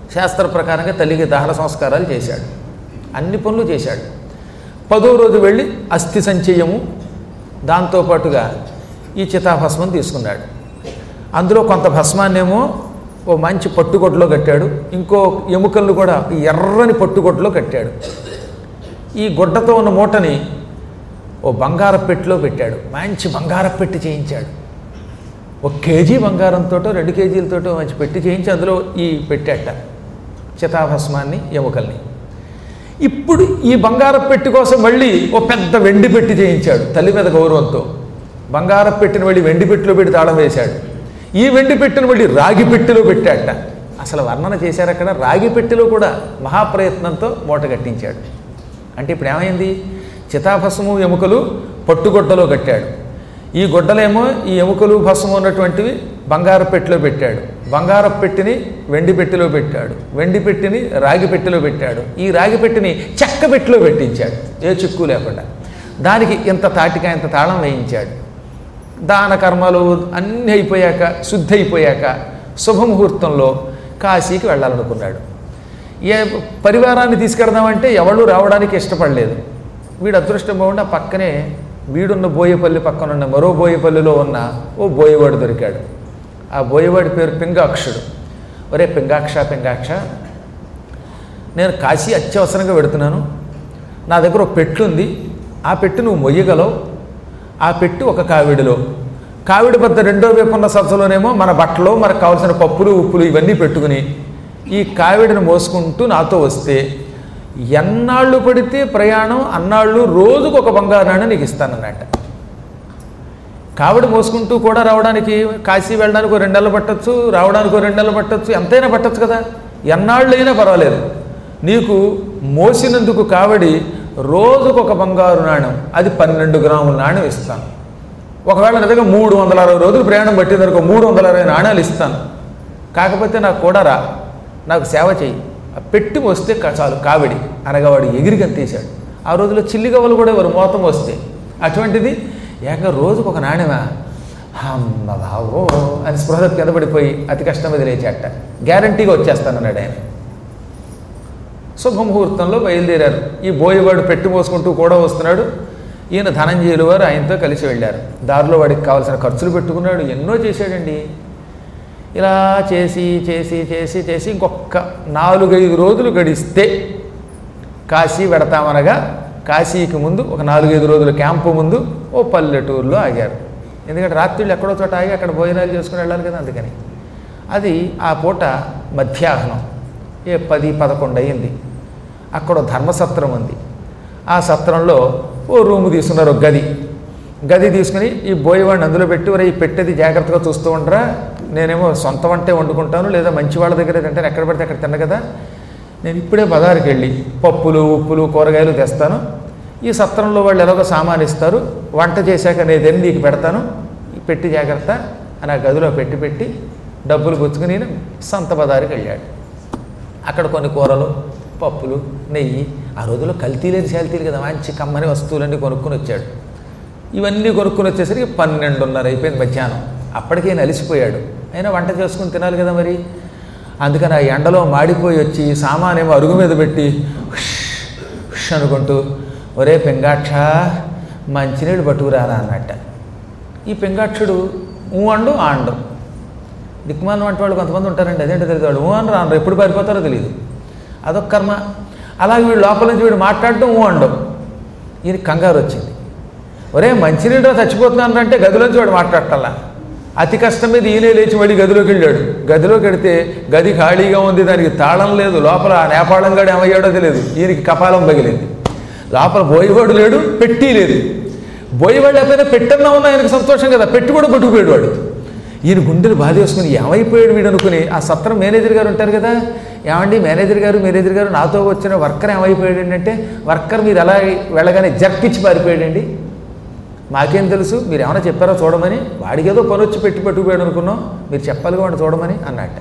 శాస్త్ర ప్రకారంగా తల్లికి దహన సంస్కారాలు చేశాడు అన్ని పనులు చేశాడు పదో రోజు వెళ్ళి అస్థి సంచయము దాంతోపాటుగా ఈ చితాభస్మం తీసుకున్నాడు అందులో కొంత భస్మాన్నేమో ఓ మంచి పట్టుగొడ్లో కట్టాడు ఇంకో ఎముకలను కూడా ఎర్రని పట్టుగొడ్లో కట్టాడు ఈ గుడ్డతో ఉన్న మూటని ఓ బంగారపు పెట్టిలో పెట్టాడు మంచి బంగారపు పెట్టి చేయించాడు ఒక కేజీ బంగారంతో రెండు కేజీలతో మంచి పెట్టి చేయించి అందులో ఈ పెట్టాట చితాభస్మాన్ని ఎముకల్ని ఇప్పుడు ఈ బంగారపు పెట్టి కోసం మళ్ళీ ఓ పెద్ద వెండి పెట్టి చేయించాడు తల్లి మీద గౌరవంతో బంగారపు పెట్టిన మళ్ళీ వెండి పెట్టిలో పెట్టి తాళం వేశాడు ఈ వెండి పెట్టిన మళ్ళీ రాగి పెట్టెలో పెట్టాట అసలు వర్ణన చేశారు అక్కడ రాగి పెట్టెలో కూడా మహాప్రయత్నంతో మూట కట్టించాడు అంటే ఇప్పుడు ఏమైంది చితాభస్ము ఎముకలు పట్టుగొడ్డలో కట్టాడు ఈ గుడ్డలేమో ఈ ఎముకలు భస్ము ఉన్నటువంటివి బంగారు పెట్టెలో పెట్టాడు బంగారపు పెట్టిని వెండి పెట్టెలో పెట్టాడు వెండి పెట్టిని రాగి పెట్టెలో పెట్టాడు ఈ రాగి పెట్టిని చెక్క పెట్టెలో పెట్టించాడు ఏ చిక్కు లేకుండా దానికి ఇంత తాటిక ఇంత తాళం వేయించాడు దాన కర్మలు అన్నీ అయిపోయాక శుద్ధి అయిపోయాక శుభముహూర్తంలో కాశీకి వెళ్ళాలనుకున్నాడు ఏ పరివారాన్ని తీసుకెడదామంటే ఎవళ్ళు రావడానికి ఇష్టపడలేదు వీడు అదృష్టం బాగుండి ఆ పక్కనే వీడున్న బోయపల్లి పక్కన ఉన్న మరో బోయపల్లిలో ఉన్న ఓ బోయవాడు దొరికాడు ఆ బోయవాడి పేరు పింగాక్షుడు ఒరే పింగాక్ష పింగాక్ష నేను కాశీ అత్యవసరంగా పెడుతున్నాను నా దగ్గర ఒక పెట్టు ఉంది ఆ పెట్టు నువ్వు మొయ్యగలవు ఆ పెట్టు ఒక కావిడిలో కావిడి బద్ద రెండో వైపు ఉన్న సభలోనేమో మన బట్టలు మనకు కావాల్సిన పప్పులు ఉప్పులు ఇవన్నీ పెట్టుకుని ఈ కావిడిని మోసుకుంటూ నాతో వస్తే ఎన్నాళ్ళు పడితే ప్రయాణం అన్నాళ్ళు రోజుకు ఒక బంగారు నాణ్యం నీకు ఇస్తానన్నట్ట కావిడి మోసుకుంటూ కూడా రావడానికి కాశీ వెళ్ళడానికి ఒక రెండు నెలలు పట్టచ్చు రావడానికి ఒక రెండు నెలలు పట్టచ్చు ఎంతైనా పట్టచ్చు కదా ఎన్నాళ్ళైనా పర్వాలేదు నీకు మోసినందుకు కావడి రోజుకు ఒక బంగారు నాణ్యం అది పన్నెండు గ్రాముల నాణ్యం ఇస్తాను ఒకవేళ నిజంగా మూడు వందల అరవై రోజులు ప్రయాణం పట్టిందనుకో మూడు వందల అరవై నాణ్యాలు ఇస్తాను కాకపోతే నాకు కూడా రా నాకు సేవ చెయ్యి ఆ పెట్టి వస్తే కా- చాలు కావిడి అనగా వాడు ఎగిరి గంతేశాడు ఆ రోజుల్లో చిల్లిగవ్వలు కూడా ఎవరు మోతం వస్తే అటువంటిది ఏకంగా రోజుకు ఒక నాణ్యమా అమ్మ బావో అని స్పృహ కింద పడిపోయి అతి కష్టం మీద లేచాట గ్యారంటీగా వచ్చేస్తానన్నాడు ఆయన శుభముహూర్తంలో బయలుదేరారు ఈ బోయవాడు పెట్టి మోసుకుంటూ కూడా వస్తున్నాడు ఈయన ధనంజయులు వారు ఆయనతో కలిసి వెళ్ళారు దారిలో వాడికి కావాల్సిన ఖర్చులు పెట్టుకున్నాడు ఎన్నో చేశాడండి ఇలా చేసి చేసి చేసి చేసి ఇంకొక నాలుగైదు రోజులు గడిస్తే కాశీ పెడతామనగా కాశీకి ముందు ఒక నాలుగైదు రోజుల క్యాంపు ముందు ఓ పల్లెటూరులో ఆగారు ఎందుకంటే రాత్రిళ్ళు ఎక్కడో చోట ఆగి అక్కడ భోజనాలు చేసుకుని వెళ్ళాలి కదా అందుకని అది ఆ పూట మధ్యాహ్నం ఏ పది పదకొండు అయ్యింది అక్కడ ఓ ధర్మసత్రం ఉంది ఆ సత్రంలో ఓ రూము తీసుకున్నారు ఒక గది గది తీసుకుని ఈ బోయవాడిని అందులో పెట్టి ఒరే ఈ పెట్టేది జాగ్రత్తగా చూస్తూ ఉండరా నేనేమో సొంత వంటే వండుకుంటాను లేదా మంచి వాళ్ళ దగ్గర తింటాను ఎక్కడ పడితే అక్కడ తిన్న కదా నేను ఇప్పుడే బజారుకి వెళ్ళి పప్పులు ఉప్పులు కూరగాయలు తెస్తాను ఈ సత్రంలో వాళ్ళు ఎలాగో సామాన్ ఇస్తారు వంట చేశాక నేను నీకు పెడతాను ఈ పెట్టి జాగ్రత్త అని ఆ గదిలో పెట్టి పెట్టి డబ్బులు పుచ్చుకుని ఈయన సంత బజారుకి వెళ్ళాడు అక్కడ కొన్ని కూరలు పప్పులు నెయ్యి ఆ రోజుల్లో కల్తీ లేని శాల్తీలు కదా మంచి కమ్మని వస్తువులన్నీ కొనుక్కొని వచ్చాడు ఇవన్నీ కొనుక్కొని వచ్చేసరికి పన్నెండున్నర అయిపోయింది మధ్యాహ్నం అప్పటికే ఈయన అలిసిపోయాడు అయినా వంట చేసుకుని తినాలి కదా మరి అందుకని ఆ ఎండలో మాడిపోయి వచ్చి సామానేమో అరుగు మీద పెట్టి హుష్ హుష్ అనుకుంటూ ఒరే పెంగాక్ష మంచినీళ్ళు పట్టుకురారా అన్నట్ట ఈ పెంగాక్షుడు ఊ అండు ఆ అండు దిక్మాలం వంటి వాళ్ళు కొంతమంది ఉంటారండి అదేంటో తెలియదు వాళ్ళు ఊ అని రాను ఎప్పుడు పారిపోతారో తెలియదు అదొక కర్మ అలాగే వీడు లోపల నుంచి వీడు మాట్లాడటం ఊ అండం ఈయన కంగారు వచ్చింది ఒరే మంచినీళ్ళు చచ్చిపోతున్నాను అంటే గదిలోంచి వాడు మాట్లాడటల్లా అతి కష్టం మీద ఈయనే లేచి మళ్ళీ గదిలోకి వెళ్ళాడు గదిలోకి వెడితే గది ఖాళీగా ఉంది దానికి తాళం లేదు లోపల ఆ నేపాళం గడు ఏమయ్యాడో తెలియదు ఈయనకి కపాలం పగిలింది లోపల బోయివాడు లేడు పెట్టి లేదు బోయివాడు లేకపోతే పెట్టన్నా ఉన్నా ఆయనకు సంతోషం కదా పెట్టి కూడా పట్టుకుపోయాడు వాడు ఈయన గుండెలు బాధ వేసుకుని ఏమైపోయాడు వీడు అనుకుని ఆ సత్రం మేనేజర్ గారు ఉంటారు కదా ఏమండి మేనేజర్ గారు మేనేజర్ గారు నాతో వచ్చిన వర్కర్ ఏమైపోయాడు అంటే వర్కర్ మీరు ఎలా వెళ్ళగానే జర్పిచ్చి పారిపోయాడండి మాకేం తెలుసు మీరు ఏమైనా చెప్పారో చూడమని వాడికి ఏదో పని వచ్చి పెట్టి పెట్టుకుపోయాడు అనుకున్నాం మీరు చెప్పాలిగా వాడిని చూడమని అన్నట్ట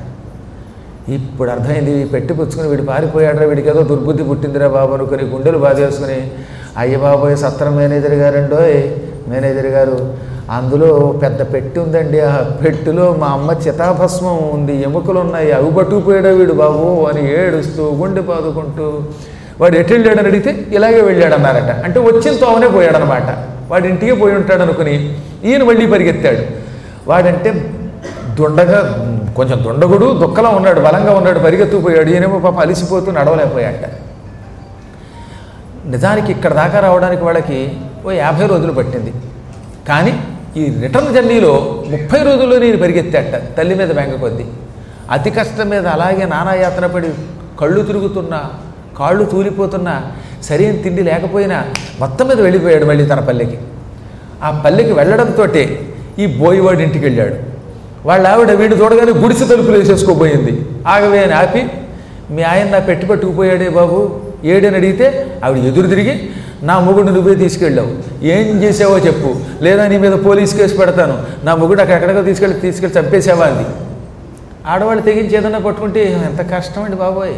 ఇప్పుడు అర్థమైంది ఈ పెట్టి పుచ్చుకుని వీడు పారిపోయాడరా వీడికి ఏదో దుర్బుద్ధి పుట్టిందిరా బాబు అనుకుని గుండెలు బాధేసుకుని అయ్య బాబోయ్ సత్రం మేనేజర్ గారండోయ్ మేనేజర్ గారు అందులో పెద్ద పెట్టి ఉందండి ఆ పెట్టిలో మా అమ్మ చితాభస్మం ఉంది ఎముకలు ఉన్నాయి అవి పట్టుకుపోయాడు వీడు బాబు అని ఏడుస్తూ గుండె పాదుకుంటూ వాడు ఎటు వెళ్ళాడని అడిగితే ఇలాగే వెళ్ళాడు అన్నారట అంటే వచ్చిన తోవనే పోయాడనమాట వాడి ఇంటికే పోయి ఉంటాడు అనుకుని ఈయన మళ్ళీ పరిగెత్తాడు వాడంటే దుండగా కొంచెం దుండగుడు దుక్కలా ఉన్నాడు బలంగా ఉన్నాడు పరిగెత్తుకుపోయాడు ఈయనేమో పాప అలిసిపోతూ నడవలేకపోయాట నిజానికి ఇక్కడ దాకా రావడానికి వాళ్ళకి ఓ యాభై రోజులు పట్టింది కానీ ఈ రిటర్న్ జర్నీలో ముప్పై రోజుల్లో నేను పరిగెత్తాట తల్లి మీద బెంగ కొద్దీ అతి కష్టం మీద అలాగే నానాయాతన పడి కళ్ళు తిరుగుతున్నా కాళ్ళు తూలిపోతున్నా సరైన తిండి లేకపోయినా మొత్తం మీద వెళ్ళిపోయాడు మళ్ళీ తన పల్లెకి ఆ పల్లెకి వెళ్ళడంతో ఈ బోయివాడి ఇంటికి వెళ్ళాడు వాళ్ళ ఆవిడ వీడు చూడగానే గుడిసె తలుపులు వేసేసుకోబోయింది ఆగవే అని ఆపి మీ ఆయన నా పెట్టి పట్టుకుపోయాడే బాబు ఏడని అడిగితే ఆవిడ ఎదురు తిరిగి నా మొగుడు నువ్వే తీసుకెళ్ళావు ఏం చేసావో చెప్పు లేదా నీ మీద పోలీస్ కేసు పెడతాను నా మొగుడు అక్కడెక్కడికో తీసుకెళ్ళి తీసుకెళ్ళి చంపేసావా అంది ఆడవాళ్ళు తెగించి ఏదన్నా పట్టుకుంటే ఎంత కష్టం అండి బాబోయ్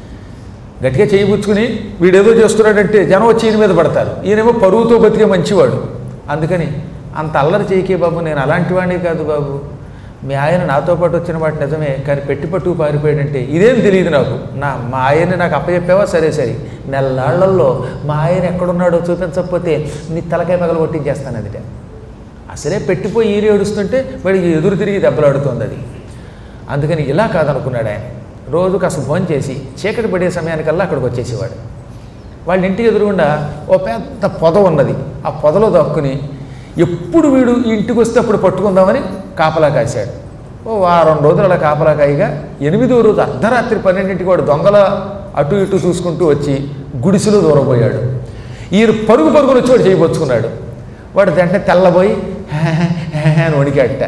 గట్టిగా చేయిపుచ్చుకుని వీడేదో చేస్తున్నాడంటే జనం వచ్చి ఈయన మీద పడతారు ఈయనేమో పరువుతో బతికే మంచివాడు అందుకని అంత అల్లరి చేయకే బాబు నేను అలాంటి వాడిని కాదు బాబు మీ ఆయన నాతో పాటు వచ్చిన మాట నిజమే కానీ పెట్టి పట్టుకు పారిపోయాడంటే ఇదేం తెలియదు నాకు నా మా ఆయన్ని నాకు అప్పచెప్పావా సరే సరే నెల్లాళ్లలో మా ఆయన ఎక్కడున్నాడో చూపించకపోతే నీ తలకాయ పగల కొట్టించేస్తాను అదిట అసలే పెట్టిపోయి ఈరు ఏడుస్తుంటే వాడికి ఎదురు తిరిగి దెబ్బలాడుతోంది అది అందుకని ఇలా కాదనుకున్నాడు ఆయన రోజు కాస్త ఫోన్ చేసి చీకటి పడే సమయానికల్లా అక్కడికి వచ్చేసేవాడు వాళ్ళ ఇంటి ఎదురుగుండా ఓ పెద్ద పొద ఉన్నది ఆ పొదలో దక్కుని ఎప్పుడు వీడు ఈ ఇంటికి వస్తే అప్పుడు పట్టుకుందామని కాపలా కాశాడు ఓ వారం రోజులు అలా కాపలా కాయగా ఎనిమిదో రోజు అర్ధరాత్రి పన్నెండింటికి వాడు దొంగల అటు ఇటు చూసుకుంటూ వచ్చి గుడిసెలో దూరబోయాడు ఈయన పరుగు పరుగులు వచ్చి వాడు చేయబోచుకున్నాడు వాడు వెంటనే తెల్లబోయి "హే, హే, హే" అని వణికాట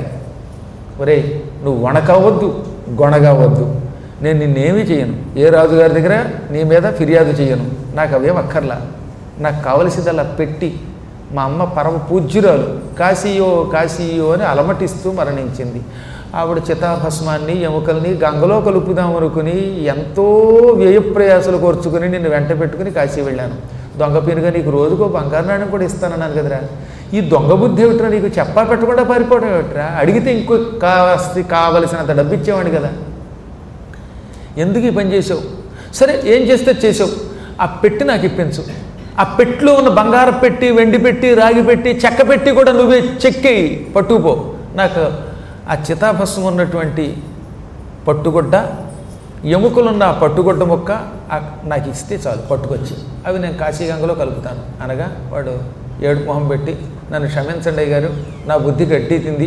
ఒరేయ్ నువ్వు వణకవద్దు గొణగవద్దు నేను నిన్నేమీ చేయను ఏ రాజుగారి దగ్గర నీ మీద ఫిర్యాదు చేయను నాకు అవేం అక్కర్లా నాకు కావలసిందల్లా పెట్టి మా అమ్మ పరమ పూజ్యురాలు కాశీయో కాశీయో అని అలమటిస్తూ మరణించింది ఆవిడ చితాభస్మాన్ని ఎముకల్ని గంగలో కలుపుదాం అనుకుని ఎంతో వ్యయప్రయాసాలు కోర్చుకుని నిన్ను వెంట పెట్టుకుని కాశీ వెళ్ళాను దొంగ పీనుగా నీకు రోజుకో బంగారు నాణ్యం కూడా ఇస్తానన్నాను కదరా ఈ దొంగ బుద్ధి ఏమిట్రా నీకు చెప్పా పెట్టకుండా పారిపోవడం ఏమిట్రా అడిగితే ఇంకో కాస్త కావలసినంత డబ్బు ఇచ్చేవాడిని కదా ఎందుకు ఈ పని చేసావు సరే ఏం చేస్తే చేసావు ఆ పెట్టి నాకు ఇప్పించు ఆ పెట్టిలో ఉన్న బంగారం పెట్టి వెండి పెట్టి రాగి పెట్టి చెక్క పెట్టి కూడా నువ్వే చెక్కేయి పట్టుకుపో నాకు ఆ చితాభస్సం ఉన్నటువంటి పట్టుగుడ్డ ఎముకలున్న ఆ పట్టుగుడ్డ ముక్క ఆ- నాకు ఇస్తే చాలు పట్టుకొచ్చి అవి నేను కాశీగంగలో కలుపుతాను అనగా వాడు ఏడు మొహం పెట్టి నన్ను క్షమించండి అయ్య గారు నా బుద్ధి గట్టి తింది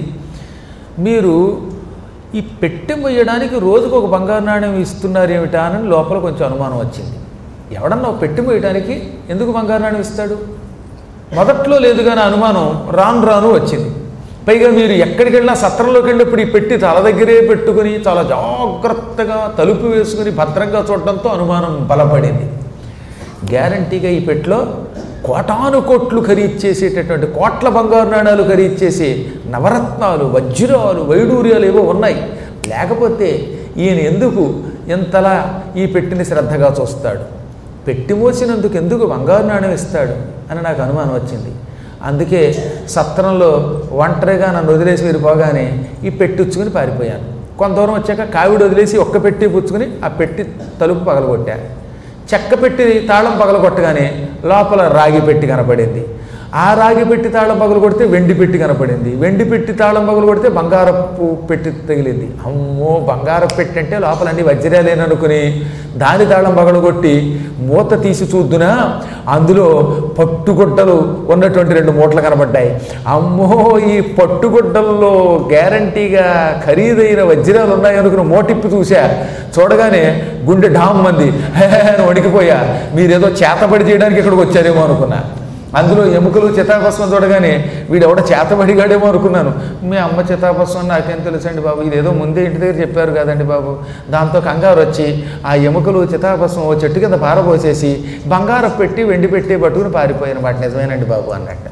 మీరు ఈ పెట్టె మొయ్యడానికి రోజుకు ఒక బంగారు నాణ్యం ఇస్తున్నారు ఏమిటా అని లోపల కొంచెం అనుమానం వచ్చింది ఎవడన్నా ఒక పెట్టె మొయ్యడానికి ఎందుకు బంగారు నాణ్యం ఇస్తాడు మొదట్లో లేదు కానీ అనుమానం రాను రాను వచ్చింది పైగా మీరు ఎక్కడికి వెళ్ళినా సత్రంలోకి వెళ్ళినప్పుడు ఈ పెట్టి తల దగ్గరే పెట్టుకుని చాలా జాగ్రత్తగా తలుపు వేసుకుని భద్రంగా చూడడంతో అనుమానం బలపడింది గ్యారంటీగా ఈ పెట్టులో కోటాను కోట్లు ఖరీదు చేసేటటువంటి కోట్ల బంగారు నాణాలు ఖరీదు చేసే నవరత్నాలు వజ్రాలు వైడూర్యాలు ఏవో ఉన్నాయి లేకపోతే ఈయన ఎందుకు ఎంతలా ఈ పెట్టిని శ్రద్ధగా చూస్తాడు పెట్టి మోసినందుకు ఎందుకు బంగారు నాణ్యం ఇస్తాడు అని నాకు అనుమానం వచ్చింది అందుకే సత్రంలో ఒంటరిగా నన్ను వదిలేసి మీరు పోగానే ఈ పెట్టి ఉచ్చుకుని పారిపోయాను కొంత దూరం వచ్చాక కావిడి వదిలేసి ఒక్క పెట్టి పుచ్చుకుని ఆ పెట్టి తలుపు పగలగొట్టా చెక్క పెట్టి తాళం పగలగొట్టగానే లోపల రాగి పెట్టి కనపడింది ఆ రాగి పెట్టి తాళం పగలు కొడితే వెండి పెట్టి కనపడింది వెండి పెట్టి తాళం పగలు కొడితే బంగారపు పెట్టి తగిలింది అమ్మో బంగారపు పెట్టి అంటే లోపల అన్ని వజ్రాలేననుకుని దాని తాళం పగలు కొట్టి మూత తీసి చూద్దునా అందులో పట్టుగుడ్డలు ఉన్నటువంటి రెండు మూటలు కనబడ్డాయి అమ్మో ఈ పట్టుగుడ్డల్లో గ్యారంటీగా ఖరీదైన వజ్రాలు ఉన్నాయి అనుకుని మోటిప్పి చూసా చూడగానే గుండె ఢామ్ మంది హే హే అని వణికిపోయా మీరేదో చేతబడి చేయడానికి ఇక్కడికి వచ్చారేమో అనుకున్నా అందులో ఎముకలు చితాభస్మం చూడగానే వీడెవడ చేతబడిగాడేమో అనుకున్నాను మీ అమ్మ చితాభస్మం నాకేం తెలుసండి బాబు ఇదేదో ముందే ఇంటి దగ్గర చెప్పారు కదండి బాబు దాంతో కంగారు వచ్చి ఆ ఎముకలు చితాభస్మం ఓ చెట్టు కింద పారబోసేసి బంగారం పెట్టి వెండి పెట్టి పట్టుకుని పారిపోయాను వాటి నిజమేనండి బాబు అన్నట్టు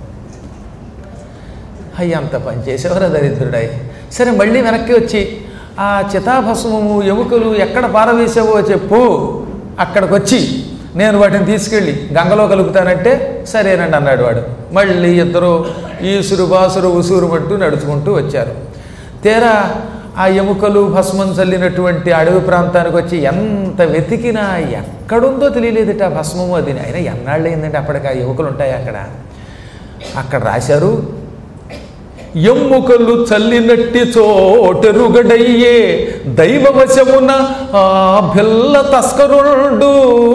అయ్యి అంత పని చేసేవారు దరిద్రుడాయి సరే మళ్ళీ వెనక్కి వచ్చి ఆ చితాభస్మము ఎముకలు ఎక్కడ పారవేసావో చెప్పు అక్కడికి వచ్చి నేను వాటిని తీసుకెళ్ళి గంగలో కలుపుతానంటే సరేనండి అన్నాడు వాడు మళ్ళీ ఇద్దరు ఈసురు బాసురు ఉసురు పట్టు నడుచుకుంటూ వచ్చారు తీరా ఆ ఎముకలు భస్మం చల్లినటువంటి అడవి ప్రాంతానికి వచ్చి ఎంత వెతికినా ఎక్కడుందో తెలియలేదట ఆ భస్మము అది అయినా ఎన్నాళ్ళు అయిందంటే అప్పటికి ఆ ఎముకలు ఉంటాయి అక్కడ అక్కడ రాశారు ఎమ్ముకలు చల్లినట్టి చోటెరుగడయ్యే దైవవశమున ఆ బిల్ల తస్కరుడు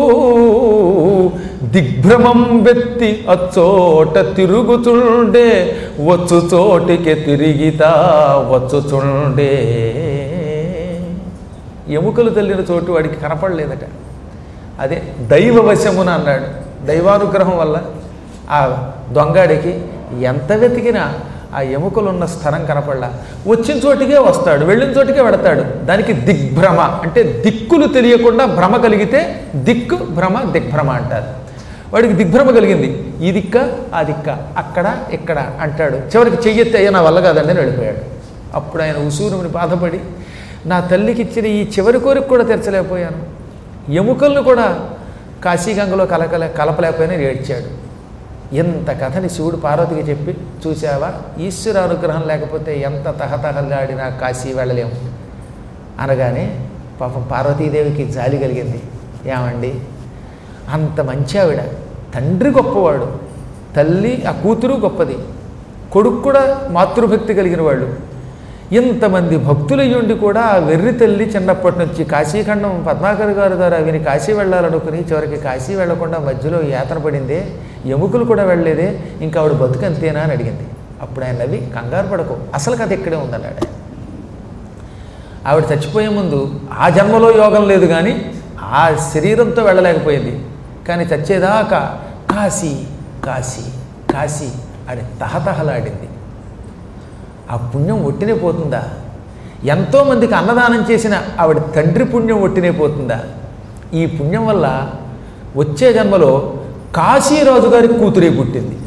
దిగ్భ్రమం వెత్తి అచ్చోట తిరుగుతుండే వచ్చు చోటికి తిరిగితా వచ్చుచుండే ఎముకలు తల్లిన చోటు వాడికి కనపడలేదట అదే దైవవశమున అన్నాడు దైవానుగ్రహం వల్ల ఆ దొంగాడికి ఎంత వెతికినా ఆ ఎముకలు ఉన్న స్థలం కనపడలా వచ్చిన చోటికే వస్తాడు వెళ్ళిన చోటికే వెడతాడు దానికి దిగ్భ్రమ అంటే దిక్కులు తెలియకుండా భ్రమ కలిగితే దిక్కు భ్రమ దిగ్భ్రమ అంటారు వాడికి దిగ్భ్రమ కలిగింది ఈ దిక్క ఆ దిక్క అక్కడ ఇక్కడ అంటాడు చివరికి చెయ్యెత్తి అయ్యా నా వల్ల కాదండి అని వెళ్ళిపోయాడు అప్పుడు ఆయన ఉసూరుని బాధపడి నా తల్లికి ఇచ్చిన ఈ చివరి కోరిక కూడా తెరచలేకపోయాను ఎముకలను కూడా కాశీగంగలో కలకల కలపలేకపోయినా ఏడ్చాడు ఎంత కథని శివుడు పార్వతికి చెప్పి చూసావా ఈశ్వర అనుగ్రహం లేకపోతే ఎంత తహతహలాడినా కాశీ వెళ్ళలేము అనగానే పాపం పార్వతీదేవికి జాలి కలిగింది ఏమండి అంత మంచి ఆవిడ తండ్రి గొప్పవాడు తల్లి ఆ కూతురు గొప్పది కొడుకు కూడా మాతృభక్తి కలిగిన వాళ్ళు ఇంతమంది భక్తులయ్యుండి కూడా ఆ వెర్రి తల్లి చిన్నప్పటి నుంచి కాశీఖండం పద్మాకర్ గారి ద్వారా విని కాశీ వెళ్ళాలనుకుని చివరికి కాశీ వెళ్లకుండా మధ్యలో యాతన పడిందే ఎముకలు కూడా వెళ్ళలేదే ఇంకా ఆవిడ బతుకంతేనా అని అడిగింది అప్పుడు ఆయన నవ్వి కంగారు పడకు అసలు కథ ఇక్కడే ఉందన్నాడు ఆయన. ఆవిడ చచ్చిపోయే ముందు ఆ జన్మలో యోగం లేదు కానీ ఆ శరీరంతో వెళ్ళలేకపోయింది కానీ చచ్చేదాకా కాశీ కాశీ కాశీ అని తహతహలాడింది ఆ పుణ్యం ఒట్టినే పోతుందా ఎంతోమందికి అన్నదానం చేసిన ఆవిడ తండ్రి పుణ్యం ఒట్టినే పోతుందా ఈ పుణ్యం వల్ల వచ్చే జన్మలో కాశీరాజు గారి కూతురే పుట్టింది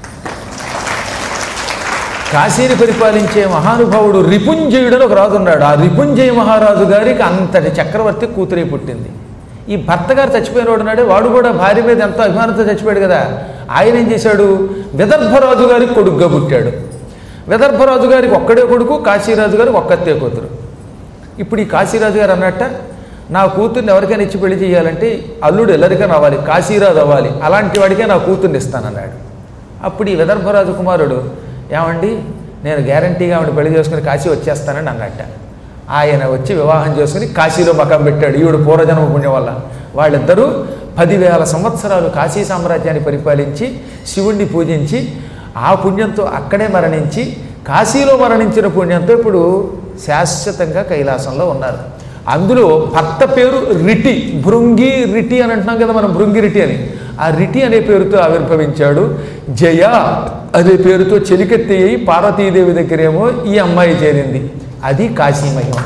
కాశీని పరిపాలించే మహానుభావుడు రిపుంజయుడు అని ఒక రాజు ఉన్నాడు ఆ రిపుంజయ మహారాజు గారికి అంతటి చక్రవర్తి కూతురే పుట్టింది ఈ భర్త గారు చచ్చిపోయిన వాడు నాడే వాడు కూడా భార్య మీద ఎంతో అభిమానంతో చచ్చిపోయాడు కదా ఆయన ఏం చేశాడు విదర్భరాజు గారికి కొడుకుగా పుట్టాడు విదర్భరాజు గారికి ఒక్కడే కొడుకు కాశీరాజు గారికి ఒక్కతే కూతురు ఇప్పుడు ఈ కాశీరాజు గారు అన్నట్ట నా కూతుర్ని ఎవరికైనా ఇచ్చి పెళ్లి చేయాలంటే అల్లుడు ఎల్లరికైనా అవ్వాలి కాశీరాజు అవ్వాలి అలాంటి వాడికే నా కూతుర్ని ఇస్తానన్నాడు అప్పుడు ఈ విదర్భరాజు కుమారుడు ఏమండి నేను గ్యారంటీగా ఆవిడ పెళ్లి చేసుకుని కాశీ వచ్చేస్తానని అన్నట్ట ఆయన వచ్చి వివాహం చేసుకుని కాశీలో మకం పెట్టాడు ఈవిడ పూర్వజన్మ పుణ్యం వల్ల వాళ్ళిద్దరూ పదివేల సంవత్సరాలు కాశీ సామ్రాజ్యాన్ని పరిపాలించి శివుణ్ణి పూజించి ఆ పుణ్యంతో అక్కడే మరణించి కాశీలో మరణించిన పుణ్యంతో ఇప్పుడు శాశ్వతంగా కైలాసంలో ఉన్నారు అందులో భర్త పేరు రిటి భృంగి రిటి అని అంటున్నాం కదా మనం భృంగి రిటి అని ఆ రిటి అనే పేరుతో ఆవిర్భవించాడు జయ అనే పేరుతో చెలికెత్తి అయి పార్వతీదేవి దగ్గరేమో ఈ అమ్మాయి చేరింది అది కాశీ మహిమ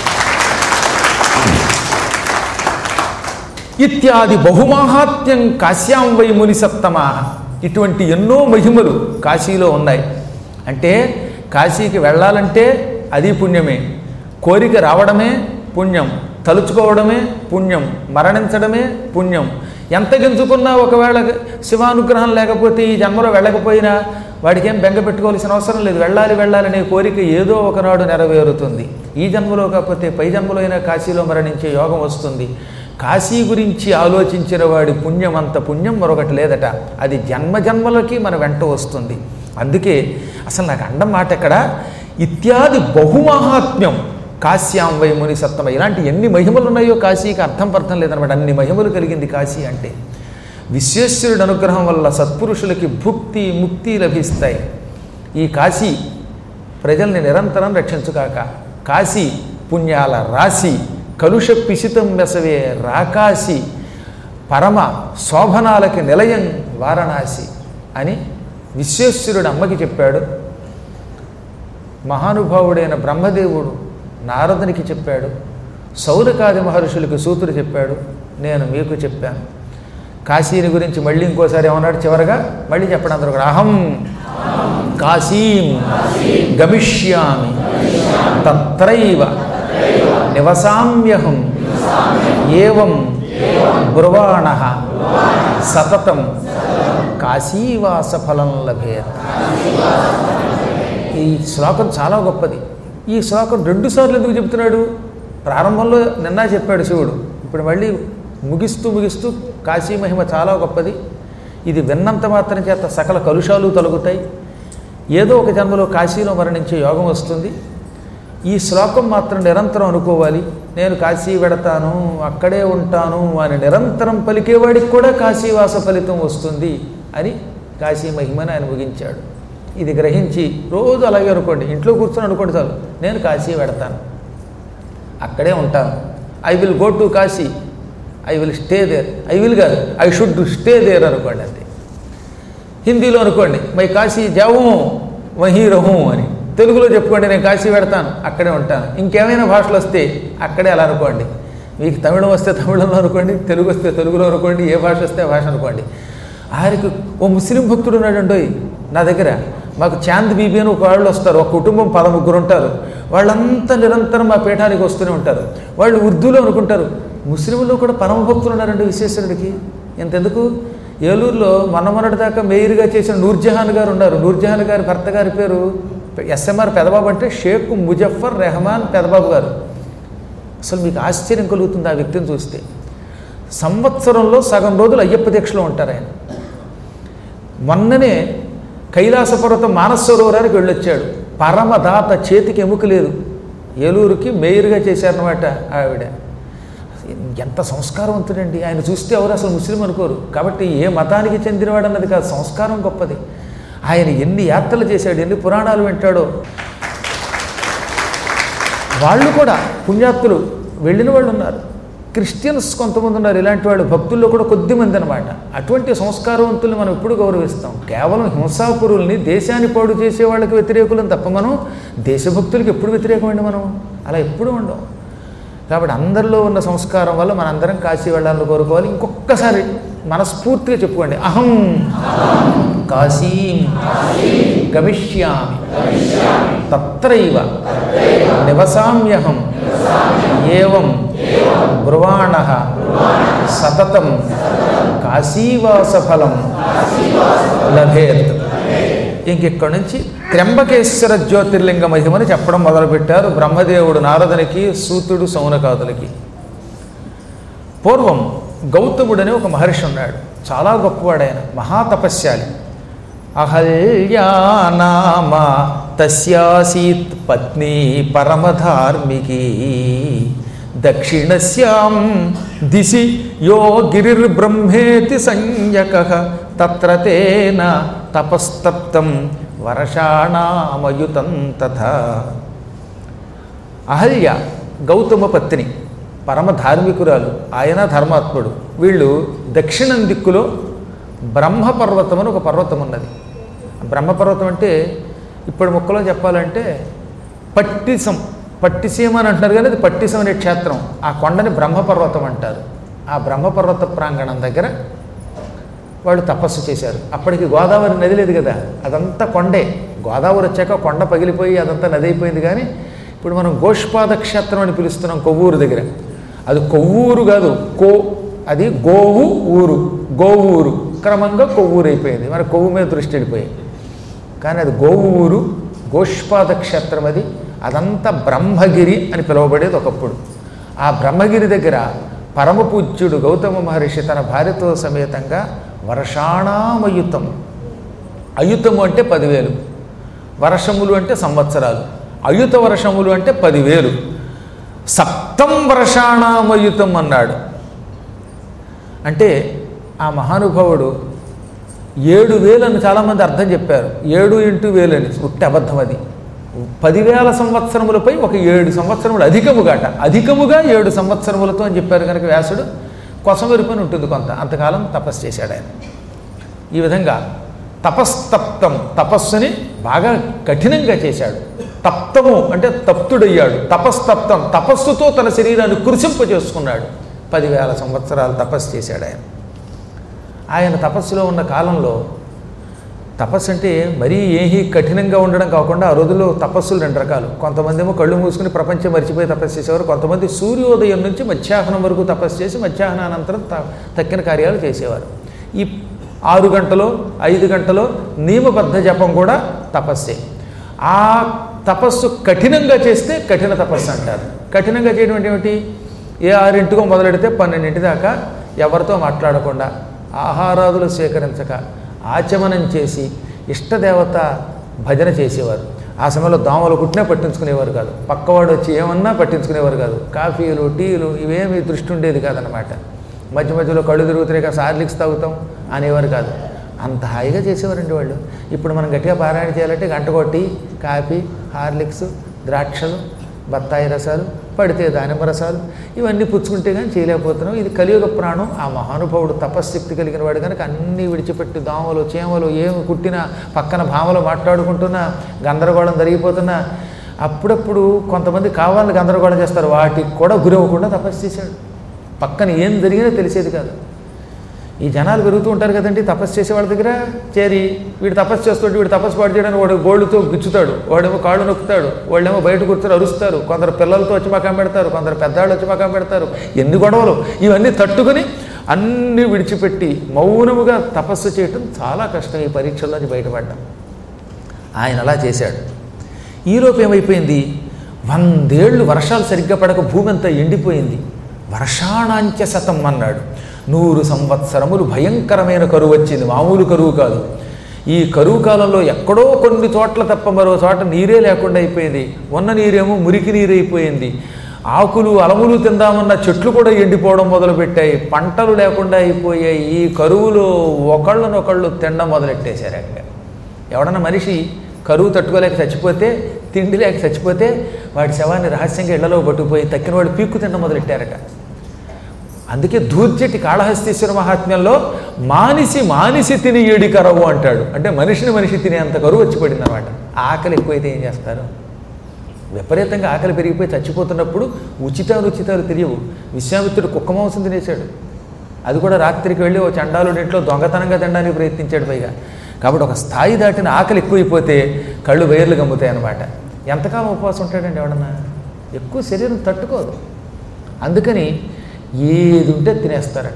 ఇత్యాది బహుమాహాత్మ్యం కాశ్యాం వై ముని సప్తమా ఇటువంటి ఎన్నో మహిమలు కాశీలో ఉన్నాయి అంటే కాశీకి వెళ్ళాలంటే అది పుణ్యమే కోరిక రావడమే పుణ్యం తలుచుకోవడమే పుణ్యం మరణించడమే పుణ్యం ఎంత గెంచుకున్నా ఒకవేళ శివానుగ్రహం లేకపోతే ఈ జన్మలో వెళ్ళకపోయినా వాడికి ఏం బెంగ పెట్టుకోవాల్సిన అవసరం లేదు వెళ్ళాలి వెళ్ళాలనే కోరిక ఏదో ఒకనాడు నెరవేరుతుంది ఈ జన్మలో కాకపోతే పై జన్మలో అయినా కాశీలో మరణించే యోగం వస్తుంది కాశీ గురించి ఆలోచించిన వాడి పుణ్యం అంత పుణ్యం మరొకటి లేదట అది జన్మ జన్మలకి మన వెంట వస్తుంది అందుకే అసలు నాకు అండం మాట ఎక్కడ ఇత్యాది బహుమహాత్మ్యం కాశ్యాం వై ముని సత్తమ ఇలాంటి ఎన్ని మహిమలు ఉన్నాయో కాశీకి అర్థం పర్థం లేదనమాట అన్ని మహిమలు కలిగింది కాశీ అంటే విశ్వేశ్వరుడి అనుగ్రహం వల్ల సత్పురుషులకి భుక్తి ముక్తి లభిస్తాయి ఈ కాశీ ప్రజల్ని నిరంతరం రక్షించుకాక కాశీ పుణ్యాల రాశి కలుష పిసితం వెసవే రాకాశి పరమ శోభనాలకి నిలయం వారణాసి అని విశ్వేశ్వరుడు అమ్మకి చెప్పాడు మహానుభావుడైన బ్రహ్మదేవుడు నారదునికి చెప్పాడు సౌరకాది మహర్షులకు సూతుడు చెప్పాడు నేను మీకు చెప్పాను కాశీని గురించి మళ్ళీ ఇంకోసారి ఏమన్నాడు చివరగా మళ్ళీ చెప్పడం అందరూ కూడా అహం కాశీం గమిష్యామి తత్రైవ నివసామ్యహం ఏవం బ్రువాణ సతతం కాశీవాస ఫలం లభేత్ ఈ శ్లోకం చాలా గొప్పది ఈ శ్లోకం రెండు సార్లు ఎందుకు చెప్తున్నాడు ప్రారంభంలో నిన్న చెప్పాడు శివుడు ఇప్పుడు మళ్ళీ ముగిస్తూ ముగిస్తూ కాశీ మహిమ చాలా గొప్పది ఇది విన్నంత మాత్రం చేత సకల కలుషాలు తొలగుతాయి ఏదో ఒక జన్మలో కాశీలో మరణించే యోగం వస్తుంది ఈ శ్లోకం మాత్రం నిరంతరం అనుకోవాలి నేను కాశీ వెడతాను అక్కడే ఉంటాను అని నిరంతరం పలికేవాడికి కూడా కాశీవాస ఫలితం వస్తుంది అని కాశీ మహిమని ఆయన ముగించాడు ఇది గ్రహించి రోజు అలాగే అనుకోండి ఇంట్లో కూర్చొని అనుకోండి చాలు నేను కాశీ వెడతాను అక్కడే ఉంటాను I will go to Kashi I will stay there I will కాదు ఐ షుడ్ స్టే దేర్ అనుకోండి అంతే హిందీలో అనుకోండి మై కాశీ జావు వహీ రహు అని తెలుగులో చెప్పుకోండి నేను కాశీ పెడతాను అక్కడే ఉంటాను ఇంకేమైనా భాషలు వస్తే అక్కడే అలా అనుకోండి మీకు తమిళం వస్తే తమిళంలో అనుకోండి తెలుగు వస్తే తెలుగులో అనుకోండి ఏ భాష వస్తే ఆ భాష అనుకోండి ఆయనకు ఓ ముస్లిం భక్తుడు ఉన్నాడండోయ్ నా దగ్గర మాకు చాంద్ బీబీ అని ఒక వాళ్ళు వస్తారు ఒక కుటుంబం పదముగ్గురు ఉంటారు వాళ్ళంతా నిరంతరం మా పీఠానికి వస్తూనే ఉంటారు వాళ్ళు ఉర్దూలో అనుకుంటారు ముస్లింలో కూడా పరమ భక్తులు ఉన్నారండి విశ్వేశ్వరుడికి ఎంతెందుకు ఏలూరులో మొన్న మొన్నటి దాకా మేయర్గా చేసిన నూర్జహాన్ గారు ఉన్నారు నూర్జహాన్ గారి భర్త గారి పేరు ఎస్ఎంఆర్ పెదబాబు అంటే షేక్ ముజఫర్ రెహమాన్ పెదబాబు గారు అసలు మీకు ఆశ్చర్యం కలుగుతుంది ఆ వ్యక్తిని చూస్తే సంవత్సరంలో సగం రోజులు అయ్యప్ప దీక్షలో ఉంటారు ఆయన మొన్ననే కైలాస పర్వతం మానసరోవరానికి వెళ్ళొచ్చాడు పరమదాత చేతికి ఎముక లేదు ఏలూరుకి మేయర్గా చేశారనమాట ఆవిడ ఎంత సంస్కారవంతుడండి ఆయన చూస్తే ఎవరు అసలు ముస్లిం అనుకోరు కాబట్టి ఏ మతానికి చెందినవాడు అన్నది కాదు సంస్కారం గొప్పది ఆయన ఎన్ని యాత్రలు చేశాడు ఎన్ని పురాణాలు వింటాడో వాళ్ళు కూడా పుణ్యాత్తులు వెళ్ళిన వాళ్ళు ఉన్నారు క్రిస్టియన్స్ కొంతమంది ఉన్నారు ఇలాంటి వాళ్ళు భక్తుల్లో కూడా కొద్ది మంది అనమాట అటువంటి సంస్కారవంతుల్ని మనం ఎప్పుడు గౌరవిస్తాం కేవలం హింసాపురుల్ని దేశాన్ని పాడు చేసే వాళ్ళకి వ్యతిరేకులను తప్ప మనం దేశభక్తులకి ఎప్పుడు వ్యతిరేకమండి మనం అలా ఎప్పుడూ ఉండం కాబట్టి అందరిలో ఉన్న సంస్కారం వల్ల మనందరం కాశీ వెళ్ళాలని కోరుకోవాలి ఇంకొకసారి మనస్ఫూర్తిగా చెప్పుకోండి అహం కాశీం గమిష్యామి తత్రైవ నివసామ్యహం ఏవం బ్రువాణ సతతం కాశీవాస ఫలం లభేత్ ఇంకెక్కడి నుంచి త్ర్యంబకేశ్వర జ్యోతిర్లింగ మహిమని చెప్పడం మొదలుపెట్టారు బ్రహ్మదేవుడు నారదునికి సూతుడు సౌనకాదులకి పూర్వం గౌతముడని ఒక మహర్షి ఉన్నాడు చాలా గొప్పవాడు ఆయన మహాతపస్యాలి అహల్యానామ తస్యాసీత్ పత్ని పరమధార్మికీ దక్షిణస్యాం దిశి యో గిరిర్బ్రహ్మేతి సంయక తత్ర తేన తపస్తప్తం వర్షాణామయుతం తథా అహల్య గౌతమ పత్ని పరమ ధార్మికురాలు ఆయన ధర్మాత్ముడు వీళ్ళు దక్షిణం దిక్కులో బ్రహ్మపర్వతం అని ఒక పర్వతం ఉన్నది బ్రహ్మపర్వతం అంటే ఇప్పుడు ముక్కలో చెప్పాలంటే పట్టిసం పట్టిసీమ అని అంటున్నారు కానీ అది పట్టిసం అనే క్షేత్రం ఆ కొండని బ్రహ్మపర్వతం అంటారు ఆ బ్రహ్మపర్వత ప్రాంగణం దగ్గర వాళ్ళు తపస్సు చేశారు అప్పటికి గోదావరి నది లేదు కదా అదంతా కొండే గోదావరి వచ్చాక కొండ పగిలిపోయి అదంతా నది అయిపోయింది కానీ ఇప్పుడు మనం గోష్పాద క్షేత్రం అని పిలుస్తున్నాం కొవ్వూరు దగ్గర అది కొవ్వూరు కాదు కో అది గోవు ఊరు గోవూరు క్రమంగా కొవ్వూరు అయిపోయింది మన కొవ్వు మీద దృష్టి వెళ్ళిపోయింది కానీ అది గోవు ఊరు గోష్పాద క్షేత్రం అది అదంతా బ్రహ్మగిరి అని పిలువబడేది ఒకప్పుడు ఆ బ్రహ్మగిరి దగ్గర పరమపూజ్యుడు గౌతమ మహర్షి తన భార్యతో సమేతంగా వర్షాణామయుతం అయుతము అంటే పదివేలు వర్షములు అంటే సంవత్సరాలు అయుత వర్షములు అంటే పదివేలు సప్తం వర్షాణామయుతం అన్నాడు అంటే ఆ మహానుభావుడు ఏడు వేలని చాలామంది అర్థం చెప్పారు ఏడు ఇంటూ వేలని ఉట్టి అబద్ధం అది పదివేల సంవత్సరములపై ఒక ఏడు సంవత్సరములు అధికముగాట అధికముగా ఏడు సంవత్సరములతో అని చెప్పారు కనుక వ్యాసుడు కొసమెరుపని ఉంటుంది కొంత అంతకాలం తపస్సు చేశాడు ఆయన ఈ విధంగా తపస్తప్తం తపస్సుని బాగా కఠినంగా చేశాడు తప్తము అంటే తప్తుడయ్యాడు తపస్తప్తం తపస్సుతో తన శరీరాన్ని కురిసింప చేసుకున్నాడు పదివేల సంవత్సరాలు తపస్సు చేశాడు ఆయన ఆయన తపస్సులో ఉన్న కాలంలో తపస్సు అంటే మరీ ఏమీ కఠినంగా ఉండడం కాకుండా ఆ రోజుల్లో తపస్సులు రెండు రకాలు కొంతమంది ఏమో కళ్ళు మూసుకుని ప్రపంచం మర్చిపోయి తపస్సు చేసేవారు కొంతమంది సూర్యోదయం నుంచి మధ్యాహ్నం వరకు తపస్సు చేసి మధ్యాహ్నానంతరం త తక్కిన కార్యాలు చేసేవారు ఈ ఆరు గంటలో ఐదు గంటలో నియమబద్ధ జపం కూడా తపస్సే ఆ తపస్సు కఠినంగా చేస్తే కఠిన తపస్సు అంటారు కఠినంగా చేయడం అంటే ఏమిటి ఏ ఆరింటికో మొదలెడితే పన్నెండింటి దాకా ఎవరితో మాట్లాడకుండా ఆహారాదులు స్వీకరించక ఆచమనం చేసి ఇష్టదేవత భజన చేసేవారు ఆ సమయంలో దోమలు కుట్టినా పట్టించుకునేవారు కాదు పక్కవాడు వచ్చి ఏమన్నా పట్టించుకునేవారు కాదు కాఫీలు టీలు ఇవేమీ దృష్టి ఉండేది కాదనమాట మధ్య మధ్యలో కళ్ళు తిరుగుతున్నాయి కదా సార్లిక్స్ తాగుతాం అనేవారు కాదు అంత హాయిగా చేసేవారండి వాళ్ళు ఇప్పుడు మనం గట్టిగా పారాయణ చేయాలంటే గంట కొట్టి కాఫీ హార్లిక్స్ ద్రాక్షలు బత్తాయి రసాలు పడితే దానిమ్మ రసాలు ఇవన్నీ పుచ్చుకుంటే కానీ చేయలేకపోతున్నాం ఇది కలియుగ ప్రాణం ఆ మహానుభావుడు తపశ్శక్తి కలిగిన వాడు కనుక అన్నీ విడిచిపెట్టి దోమలు చీమలు ఏమి కుట్టినా పక్కన భామలు మాట్లాడుకుంటున్నా గందరగోళం జరిగిపోతున్నా అప్పుడప్పుడు కొంతమంది కావాలని గందరగోళం చేస్తారు వాటికి కూడా గురవ్వకుండా తపస్సు చేశాడు పక్కన ఏం జరిగినా తెలిసేది కాదు ఈ జనాలు పెరుగుతూ ఉంటారు కదండి తపస్సు చేసే వాళ్ళ దగ్గర చేరి వీడు తపస్సు చేస్తుంటే వీడు తపస్సు పాటు చేయడానికి వాడు గోళ్ళతో గుచ్చుతాడు వాడేమో కాళ్ళు నొక్కుతాడు వాళ్ళేమో బయట కూర్చొని అరుస్తారు కొందరు పిల్లలతో వచ్చి మకం పెడతారు కొందరు పెద్దవాళ్ళు వచ్చి మకం పెడతారు ఎన్ని గొడవలు ఇవన్నీ తట్టుకుని అన్నీ విడిచిపెట్టి మౌనముగా తపస్సు చేయటం చాలా కష్టం ఈ పరీక్షల్లోంచి బయటపడ్డం ఆయన అలా చేశాడు ఈలోపు ఏమైపోయింది వందేళ్లు వర్షాలు సరిగ్గా పడక భూమి అంతా ఎండిపోయింది వర్షాణాంచ శతం అన్నాడు నూరు సంవత్సరములు భయంకరమైన కరువు వచ్చింది మామూలు కరువు కాదు ఈ కరువు కాలంలో ఎక్కడో కొన్ని చోట్ల తప్ప మరో చోట నీరే లేకుండా అయిపోయింది ఉన్న నీరేమో మురికి నీరు అయిపోయింది ఆకులు అలములు తిందామన్న చెట్లు కూడా ఎండిపోవడం మొదలుపెట్టాయి పంటలు లేకుండా అయిపోయాయి ఈ కరువులో ఒకళ్ళనొకళ్ళు తినడం మొదలెట్టేశారు అక్కడ ఎవడన్నా మనిషి కరువు తట్టుకోలేక చచ్చిపోతే తిండి లేక చచ్చిపోతే వాడి శవాన్ని రహస్యంగా ఇళ్లలో పట్టుకుపోయి తక్కిన వాడు పీక్కు తినడం మొదలెట్టారట అందుకే దూర్జటి కాళహస్తీశ్వర మహాత్మ్యంలో మానిసి మానిసి తిని ఏడి కరవు అంటాడు అంటే మనిషిని మనిషి తినేంత కరువు వచ్చి పడింది అనమాట ఆకలి ఎక్కువైతే ఏం చేస్తారు విపరీతంగా ఆకలి పెరిగిపోయి చచ్చిపోతున్నప్పుడు ఉచితాలు ఉచితాలు తెలియవు విశ్వామిత్రుడు కుక్క మాంసం తినేశాడు అది కూడా రాత్రికి వెళ్ళి ఓ చండాలుడి ఇంట్లో దొంగతనంగా తినడానికి ప్రయత్నించాడు పైగా కాబట్టి ఒక స్థాయి దాటిన ఆకలి ఎక్కువైపోతే కళ్ళు వేర్లు గమ్ముతాయి అనమాట ఎంతకాలం ఉపవాసం ఉంటాడండి ఎవడన్నా ఎక్కువ శరీరం తట్టుకోదు అందుకని ఏది ఉంటే తినేస్తారట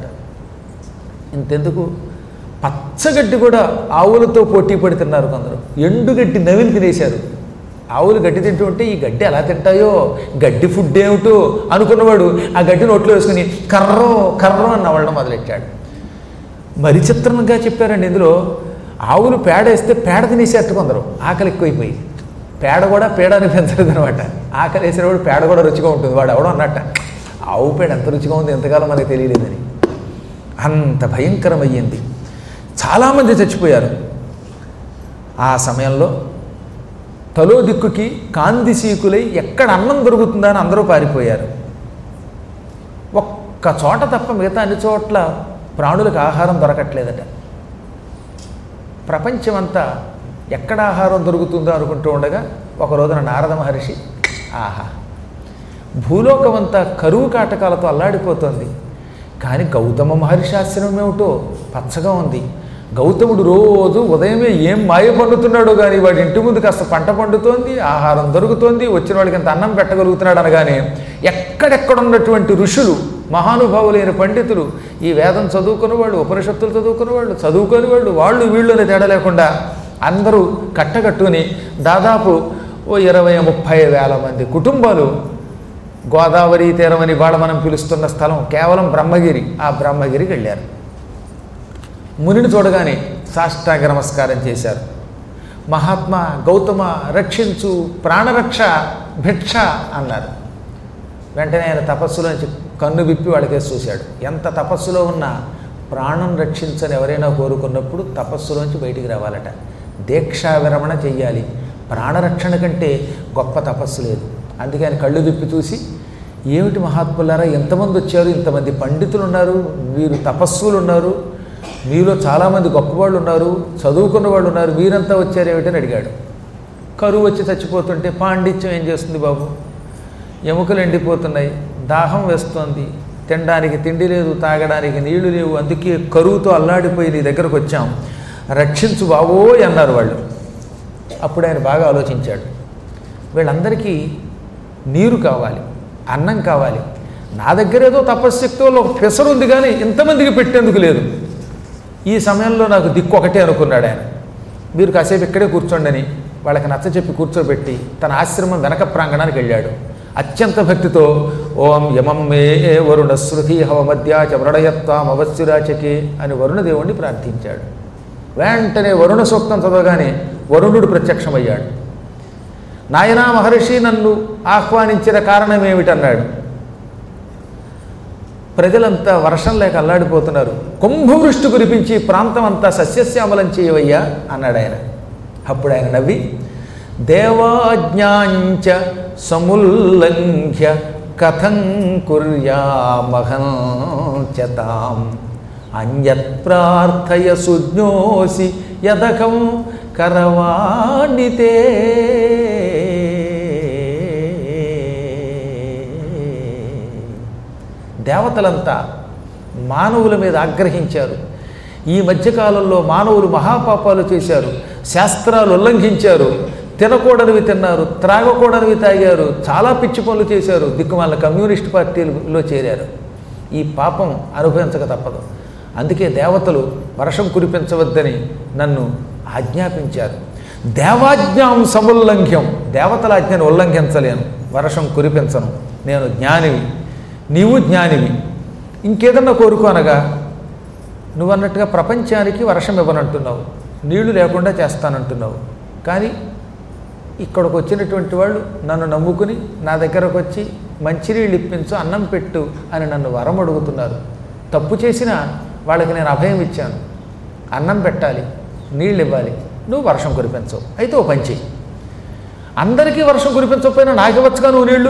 ఇంతెందుకు పచ్చగడ్డి కూడా ఆవులతో పోటీ పడి తిన్నారు కొందరు ఎండుగడ్డి నవిలి తినేశారు ఆవులు గడ్డి తింటూ ఉంటే ఈ గడ్డి ఎలా తింటాయో గడ్డి ఫుడ్ ఏమిటో అనుకున్నవాడు ఆ గడ్డి నోట్లో వేసుకుని కర్రం కర్రం అని నవ్వడం మొదలెట్టాడు మరి చిత్రంగా చెప్పారండి ఇందులో ఆవులు పేడ వేస్తే పేడ తినేసేట్టు కొందరు ఆకలి ఎక్కువైపోయి పేడ కూడా పేడ అనిపించలేదు అనమాట ఆకలి వేసేవాడు పేడ కూడా రుచిగా ఉంటుంది వాడు ఎవడో అన్నట్ట ఆవు పేడ ఎంత రుచిగా ఉంది ఎంతకాలం మనకి తెలియలేదని అంత భయంకరమయ్యింది చాలామంది చచ్చిపోయారు ఆ సమయంలో తలో దిక్కుకి కాందిసీకులై ఎక్కడ అన్నం దొరుకుతుందా అని అందరూ పారిపోయారు ఒక్క చోట తప్ప మిగతా అన్ని చోట్ల ప్రాణులకు ఆహారం దొరకట్లేదట ప్రపంచమంతా ఎక్కడ ఆహారం దొరుకుతుందో అనుకుంటూ ఉండగా ఒక రోజున నారద మహర్షి ఆహా భూలోకమంతా కరువు కాటకాలతో అల్లాడిపోతోంది కానీ గౌతమ మహర్షి ఆశ్రమం ఏమిటో పచ్చగా ఉంది గౌతముడు రోజు ఉదయమే ఏం మాయ పండుతున్నాడో కానీ వాడి ఇంటి ముందు కాస్త పంట పండుతోంది ఆహారం దొరుకుతోంది వచ్చిన వాడికి అంత అన్నం పెట్టగలుగుతున్నాడు అనగానే ఎక్కడెక్కడ ఉన్నటువంటి ఋషులు మహానుభావులైన పండితులు ఈ వేదం చదువుకున్న వాళ్ళు ఉపనిషత్తులు చదువుకున్న వాళ్ళు చదువుకొని వాళ్ళు వాళ్ళు వీళ్ళని తేడా లేకుండా అందరూ కట్టకట్టుని దాదాపు ఓ ఇరవై ముప్పై వేల మంది కుటుంబాలు గోదావరి తీరం అని ఇవాళ మనం పిలుస్తున్న స్థలం కేవలం బ్రహ్మగిరి ఆ బ్రహ్మగిరికి వెళ్ళారు మునిని చూడగానే సాష్టాంగ నమస్కారం చేశారు మహాత్మా గౌతమ రక్షించు ప్రాణరక్ష భిక్ష అన్నారు వెంటనే ఆయన తపస్సులోంచి కన్ను విప్పి వాళ్ళకేసి చూశాడు ఎంత తపస్సులో ఉన్నా ప్రాణం రక్షించని ఎవరైనా కోరుకున్నప్పుడు తపస్సులోంచి బయటికి రావాలట దీక్షా విరమణ చెయ్యాలి ప్రాణరక్షణ కంటే గొప్ప తపస్సు లేదు అందుకే ఆయన కళ్ళు విప్పి చూసి ఏమిటి మహాత్ములారా ఎంతమంది వచ్చారు ఇంతమంది పండితులు ఉన్నారు వీరు తపస్సులు ఉన్నారు మీలో చాలామంది గొప్పవాళ్ళు ఉన్నారు చదువుకున్న వాళ్ళు ఉన్నారు మీరంతా వచ్చారేమిటని అడిగాడు కరువు వచ్చి చచ్చిపోతుంటే పాండిత్యం ఏం చేస్తుంది బాబు ఎముకలు ఎండిపోతున్నాయి దాహం వేస్తోంది తినడానికి తిండి లేదు తాగడానికి నీళ్లు లేవు అందుకే కరువుతో అల్లాడిపోయి నీ దగ్గరకు వచ్చాం రక్షించు బావోయ్ అన్నారు వాళ్ళు అప్పుడు ఆయన బాగా ఆలోచించాడు వీళ్ళందరికీ నీరు కావాలి అన్నం కావాలి నా దగ్గర ఏదో తపశ్శక్తి వల్ల ఒక పెసరు ఉంది కానీ ఇంతమందికి పెట్టేందుకు లేదు ఈ సమయంలో నాకు దిక్కు ఒకటే అనుకున్నాడు ఆయన మీరు కాసేపు ఇక్కడే కూర్చోండి అని వాళ్ళకి నచ్చ చెప్పి కూర్చోబెట్టి తన ఆశ్రమం వెనక ప్రాంగణానికి వెళ్ళాడు అత్యంత భక్తితో ఓం యమం మే వరుణ శృతి హవ మధ్యాచ వ్రణయత్వాం అవశ్యురాచకే అని వరుణదేవుణ్ణి ప్రార్థించాడు వెంటనే వరుణ సూక్తం చదవగానే వరుణుడు ప్రత్యక్షమయ్యాడు నాయనా మహర్షి నన్ను ఆహ్వానించిన కారణం ఏమిటన్నాడు ప్రజలంతా వర్షం లేక అల్లాడిపోతున్నారు కుంభవృష్టి కురిపించి ఈ ప్రాంతం అంతా సస్యశ్యామలం చేయవయ్యా అన్నాడు ఆయన అప్పుడు ఆయన నవ్వి దేవాజ్ఞాంచ సముల్లంఘ్య కథం కుర్యామహం చతాం అన్యత్ ప్రార్థయ సుజ్ఞోసి యదకం కరవాణితే దేవతలంతా మానవుల మీద ఆగ్రహించారు ఈ మధ్యకాలంలో మానవులు మహాపాపాలు చేశారు శాస్త్రాలు ఉల్లంఘించారు తినకూడనివి తిన్నారు త్రాగకూడనివి తాగారు చాలా పిచ్చి పనులు చేశారు దిక్కుమాల కమ్యూనిస్ట్ పార్టీలో చేరారు ఈ పాపం అనుభవించక తప్పదు అందుకే దేవతలు వర్షం కురిపించవద్దని నన్ను ఆజ్ఞాపించారు దేవాజ్ఞాం సముల్లంఘ్యం దేవతల ఆజ్ఞను ఉల్లంఘించలేను వర్షం కురిపించను నేను జ్ఞానివి నీవు జ్ఞానివి ఇంకేదన్నా కోరుకో అనగా నువ్వు అన్నట్టుగా ప్రపంచానికి వర్షం ఇవ్వనంటున్నావు నీళ్లు లేకుండా చేస్తానంటున్నావు కానీ ఇక్కడికి వచ్చినటువంటి వాళ్ళు నన్ను నమ్ముకుని నా దగ్గరకు వచ్చి మంచినీళ్ళు ఇప్పించు అన్నం పెట్టు అని నన్ను వరం అడుగుతున్నారు తప్పు చేసినా వాళ్ళకి నేను అభయం ఇచ్చాను అన్నం పెట్టాలి నీళ్ళు ఇవ్వాలి నువ్వు వర్షం కురిపించవు అయితే ఓ పని చెయ్యి అందరికీ వర్షం కురిపించకపోయినా నాకు ఇవ్వచ్చుగా నువ్వు నీళ్ళు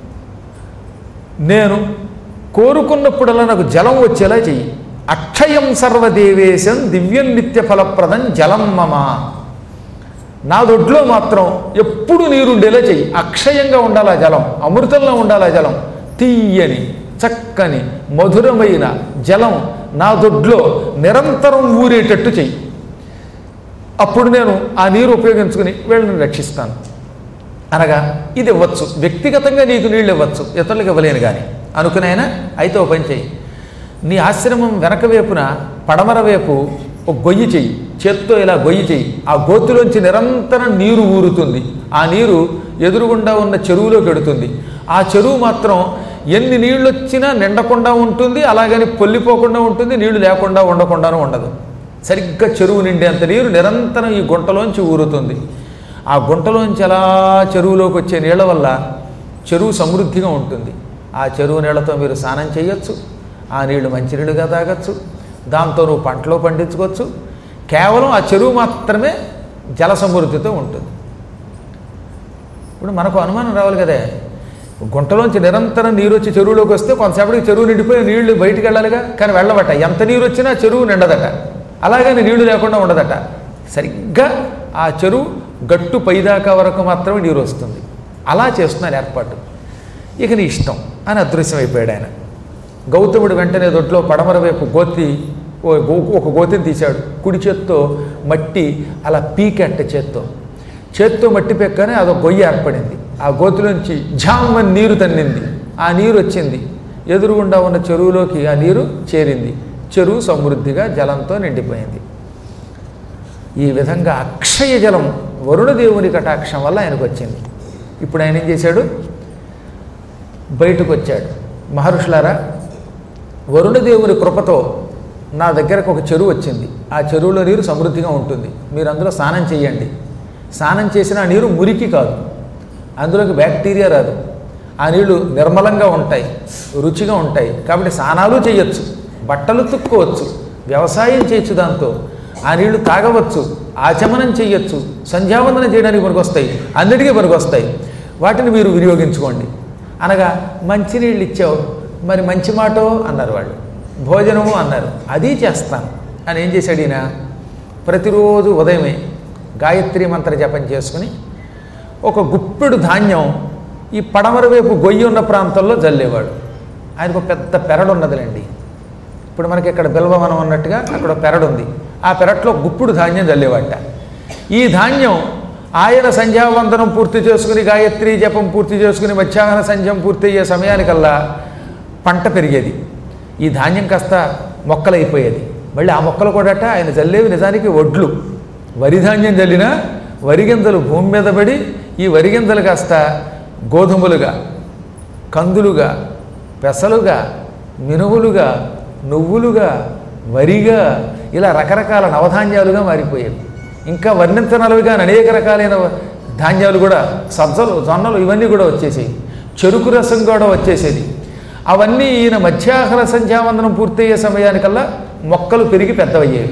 నేను కోరుకున్నప్పుడల్లా నాకు జలం వచ్చేలా చెయ్యి అక్షయం సర్వదేవేశం దివ్యం నిత్య ఫలప్రదం జలం మమ నా దొడ్లో మాత్రం ఎప్పుడు నీరుండేలా చెయ్యి అక్షయంగా ఉండాలా జలం అమృతంలో ఉండాలా జలం తీయని చక్కని మధురమైన జలం నా దొడ్లో నిరంతరం ఊరేటట్టు చెయ్యి అప్పుడు నేను ఆ నీరు ఉపయోగించుకుని వీళ్ళని రక్షిస్తాను అనగా ఇది ఇవ్వచ్చు వ్యక్తిగతంగా నీకు నీళ్ళు ఇవ్వచ్చు ఇతరులకు ఇవ్వలేను కానీ అనుకునైనా అయితే ఓ పని చెయ్యి నీ ఆశ్రమం వెనక వైపున పడమర వైపు ఒక గొయ్యి చెయ్యి చేత్తో ఇలా గొయ్యి చెయ్యి ఆ గోతిలోంచి నిరంతరం నీరు ఊరుతుంది ఆ నీరు ఎదురుగుండా ఉన్న చెరువులోకి ఎడుతుంది ఆ చెరువు మాత్రం ఎన్ని నీళ్ళు వచ్చినా నిండకుండా ఉంటుంది అలాగని పొల్లిపోకుండా ఉంటుంది నీళ్లు లేకుండా ఉండకుండానూ ఉండదు సరిగ్గా చెరువు నిండేంత నీరు నిరంతరం ఈ గుంటలోంచి ఊరుతుంది ఆ గుంటలోంచి అలా చెరువులోకి వచ్చే నీళ్ళ వల్ల చెరువు సమృద్ధిగా ఉంటుంది ఆ చెరువు నీళ్ళతో మీరు స్నానం చేయొచ్చు ఆ నీళ్లు మంచినీళ్ళుగా తాగొచ్చు దాంతో నువ్వు పంటలో పండించుకోవచ్చు కేవలం ఆ చెరువు మాత్రమే జల సమృద్ధితో ఉంటుంది ఇప్పుడు మనకు అనుమానం రావాలి కదే గుంటలోంచి నిరంతరం నీరు వచ్చి చెరువులోకి వస్తే కొంతసేపటికి చెరువు నిండిపోయి నీళ్లు బయటికి వెళ్ళాలిగా కానీ వెళ్ళబట్ట ఎంత నీరు వచ్చినా చెరువు నిండదట అలాగని నీళ్లు లేకుండా ఉండదట సరిగ్గా ఆ చెరువు గట్టు పైదాకా వరకు మాత్రమే నీరు వస్తుంది అలా చేస్తున్నారు ఏర్పాటు ఇక నీ ఇష్టం అని అదృశ్యం అయిపోయాడు ఆయన గౌతముడు వెంటనే దొడ్లో పడమర వైపు గోతి ఓ గో- ఒక గోతిని తీశాడు కుడి చేత్తో మట్టి అలా పీకెట్ట చేత్తో చేత్తో మట్టి పెక్కనే అదొక గొయ్యి ఏర్పడింది ఆ గోతిలోంచి ఝామ్మని నీరు తన్నింది ఆ నీరు వచ్చింది ఎదురుగుండా ఉన్న చెరువులోకి ఆ నీరు చేరింది చెరువు సమృద్ధిగా జలంతో నిండిపోయింది ఈ విధంగా అక్షయ జలం వరుణదేవుని కటాక్షం వల్ల ఆయనకు వచ్చింది ఇప్పుడు ఆయన ఏం చేశాడు బయటకు వచ్చాడు మహర్షులారా వరుణదేవుని కృపతో నా దగ్గరకు ఒక చెరువు వచ్చింది ఆ చెరువులో నీరు సమృద్ధిగా ఉంటుంది మీరు అందులో స్నానం చేయండి స్నానం చేసిన ఆ నీరు మురికి కాదు అందులోకి బ్యాక్టీరియా రాదు ఆ నీళ్లు నిర్మలంగా ఉంటాయి రుచిగా ఉంటాయి కాబట్టి స్నానాలు చేయొచ్చు బట్టలు తుక్కోవచ్చు వ్యవసాయం చేయొచ్చు దాంతో ఆ నీళ్లు తాగవచ్చు ఆచమనం చేయొచ్చు సంధ్యావందనం చేయడానికి పనికొస్తాయి అన్నిటికీ పనికొస్తాయి వాటిని మీరు వినియోగించుకోండి అనగా మంచినీళ్ళు ఇచ్చావు మరి మంచి మాటో అన్నారు వాళ్ళు భోజనము అన్నారు అది చేస్తాను అని ఏం చేశాడు ఈయన ప్రతిరోజు ఉదయమే గాయత్రి మంత్ర జపం చేసుకుని ఒక గుప్పెడు ధాన్యం ఈ పడమర వైపు గొయ్యి ఉన్న ప్రాంతంలో జల్లేవాడు ఆయనకు ఒక పెద్ద పెరడు ఉన్నదిలేండి ఇప్పుడు మనకి ఇక్కడ బిల్వవనం ఉన్నట్టుగా అక్కడ ఒక పెరడు ఉంది ఆ పెరట్లో గుప్పుడు ధాన్యం చల్లేవాట ఈ ధాన్యం ఆయన సంధ్యావందనం పూర్తి చేసుకుని గాయత్రి జపం పూర్తి చేసుకుని మధ్యాహ్న సంధ్యం పూర్తి అయ్యే సమయానికల్లా పంట పెరిగేది ఈ ధాన్యం కాస్త మొక్కలైపోయేది మళ్ళీ ఆ మొక్కలు కూడాట ఆయన చల్లేవి నిజానికి ఒడ్లు వరి ధాన్యం చల్లినా వరిగింజలు భూమి మీద పడి ఈ వరిగింజలు కాస్త గోధుమలుగా కందులుగా పెసలుగా మినువులుగా నువ్వులుగా వరిగా ఇలా రకరకాల నవధాన్యాలుగా మారిపోయేవి ఇంకా వర్ణించనలుగా అనేక రకాలైన ధాన్యాలు కూడా సజ్జలు జొన్నలు ఇవన్నీ కూడా వచ్చేసాయి చెరుకు రసం కూడా వచ్చేసేది అవన్నీ ఈయన మధ్యాహ్న సంధ్యావందనం పూర్తయ్యే సమయానికల్లా మొక్కలు పెరిగి పెద్దవయ్యేవి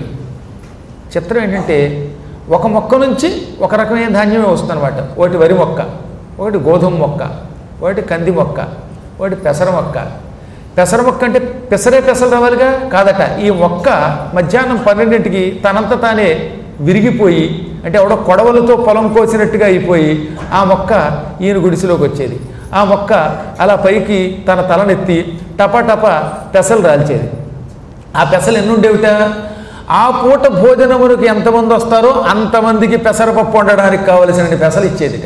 చిత్రం ఏంటంటే ఒక మొక్క నుంచి ఒక రకమైన ధాన్యమే వస్తుందన్నమాట ఒకటి వరి మొక్క ఒకటి గోధుమ మొక్క ఒకటి కంది మొక్క ఒకటి పెసర మొక్క పెసర మొక్క అంటే పెసరే పెసలు రావాలిగా కాదట ఈ మొక్క మధ్యాహ్నం పన్నెండింటికి తనంత తానే విరిగిపోయి అంటే ఎవడో కొడవలతో పొలం కోసినట్టుగా అయిపోయి ఆ మొక్క ఈయన గుడిసెలోకి వచ్చేది ఆ మొక్క అలా పైకి తన తలనెత్తి టపా టపా పెసలు రాల్చేది ఆ పెసలు ఎన్ని ఉండేవిట ఆ పూట భోజనమునికి ఎంతమంది వస్తారో అంతమందికి పెసరపప్పు వండడానికి కావలసిన పెసలు ఇచ్చేదిట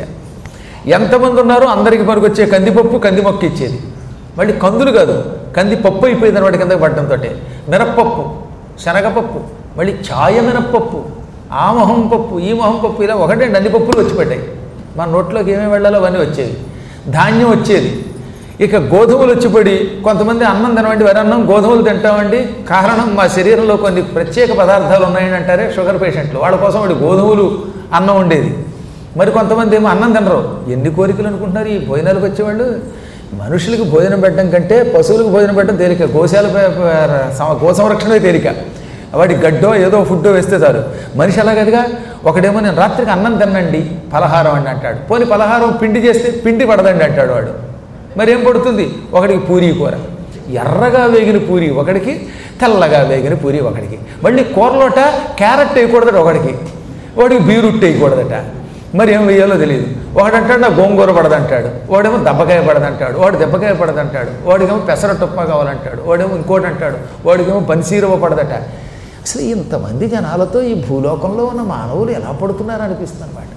ఎంతమంది ఉన్నారో అందరికి పనికొచ్చే కందిపప్పు కంది మొక్క ఇచ్చేది మళ్ళీ కందులు కాదు కంది పప్పు అయిపోయింది అనమాట కిందకి పట్టడంతో మినప్పప్పు శనగపప్పు మళ్ళీ ఛాయ మినప్పప్పు ఆ మొహం పప్పు ఈ మొహం పప్పు ఇలా ఒకటే అన్ని పప్పులు వచ్చి పడ్డాయి మన నోట్లోకి ఏమేమి వెళ్ళాలో అవన్నీ వచ్చేవి ధాన్యం వచ్చేది ఇక గోధుమలు వచ్చిపడి కొంతమంది అన్నం తినవండి వరి అన్నం గోధుమలు తింటామండి కారణం మా శరీరంలో కొన్ని ప్రత్యేక పదార్థాలు ఉన్నాయని అంటారే షుగర్ పేషెంట్లు వాళ్ళ కోసం వాడి గోధుమలు అన్నం ఉండేది మరి కొంతమంది ఏమో అన్నం తినరు ఎన్ని కోరికలు అనుకుంటున్నారు ఈ భోజనాలకు వచ్చేవాళ్ళు మనుషులకు భోజనం పెట్టడం కంటే పశువులకు భోజనం పెట్టడం తేలిక గోశాల ప- ప- సం- గో సంరక్షణే తేలిక వాడి గడ్డో ఏదో ఫుడ్డో వేస్తే చాలు మనిషి అలాగదిగా ఒకడేమో నేను రాత్రికి అన్నం తినండి పలహారం అండి అంటాడు పోని పలహారం పిండి చేస్తే పిండి పడదండి అంటాడు వాడు మరి ఏం పడుతుంది ఒకడికి పూరీ కూర ఎర్రగా వేగిన పూరి ఒకడికి తెల్లగా వేగిన పూరి ఒకడికి మళ్ళీ కూరలోట క్యారెట్ వేయకూడదట ఒకడికి వాడికి బీరుట్ వేయకూడదట మరి ఏం వేయాలో తెలియదు ఒకడంటాడు నా గోంగూర పడదంటాడు వాడేమో దెబ్బకాయ పడదంటాడు వాడు దెబ్బకాయ పడదంటాడు వాడికేమో పెసరట్టుప్ప కావాలంటాడు వాడేమో ఇంకోటి అంటాడు వాడికేమో పనిసీరవ పడదట అసలు ఇంతమంది జనాలతో ఈ భూలోకంలో ఉన్న మానవులు ఎలా పడుతున్నారు అనిపిస్తుంది అనమాట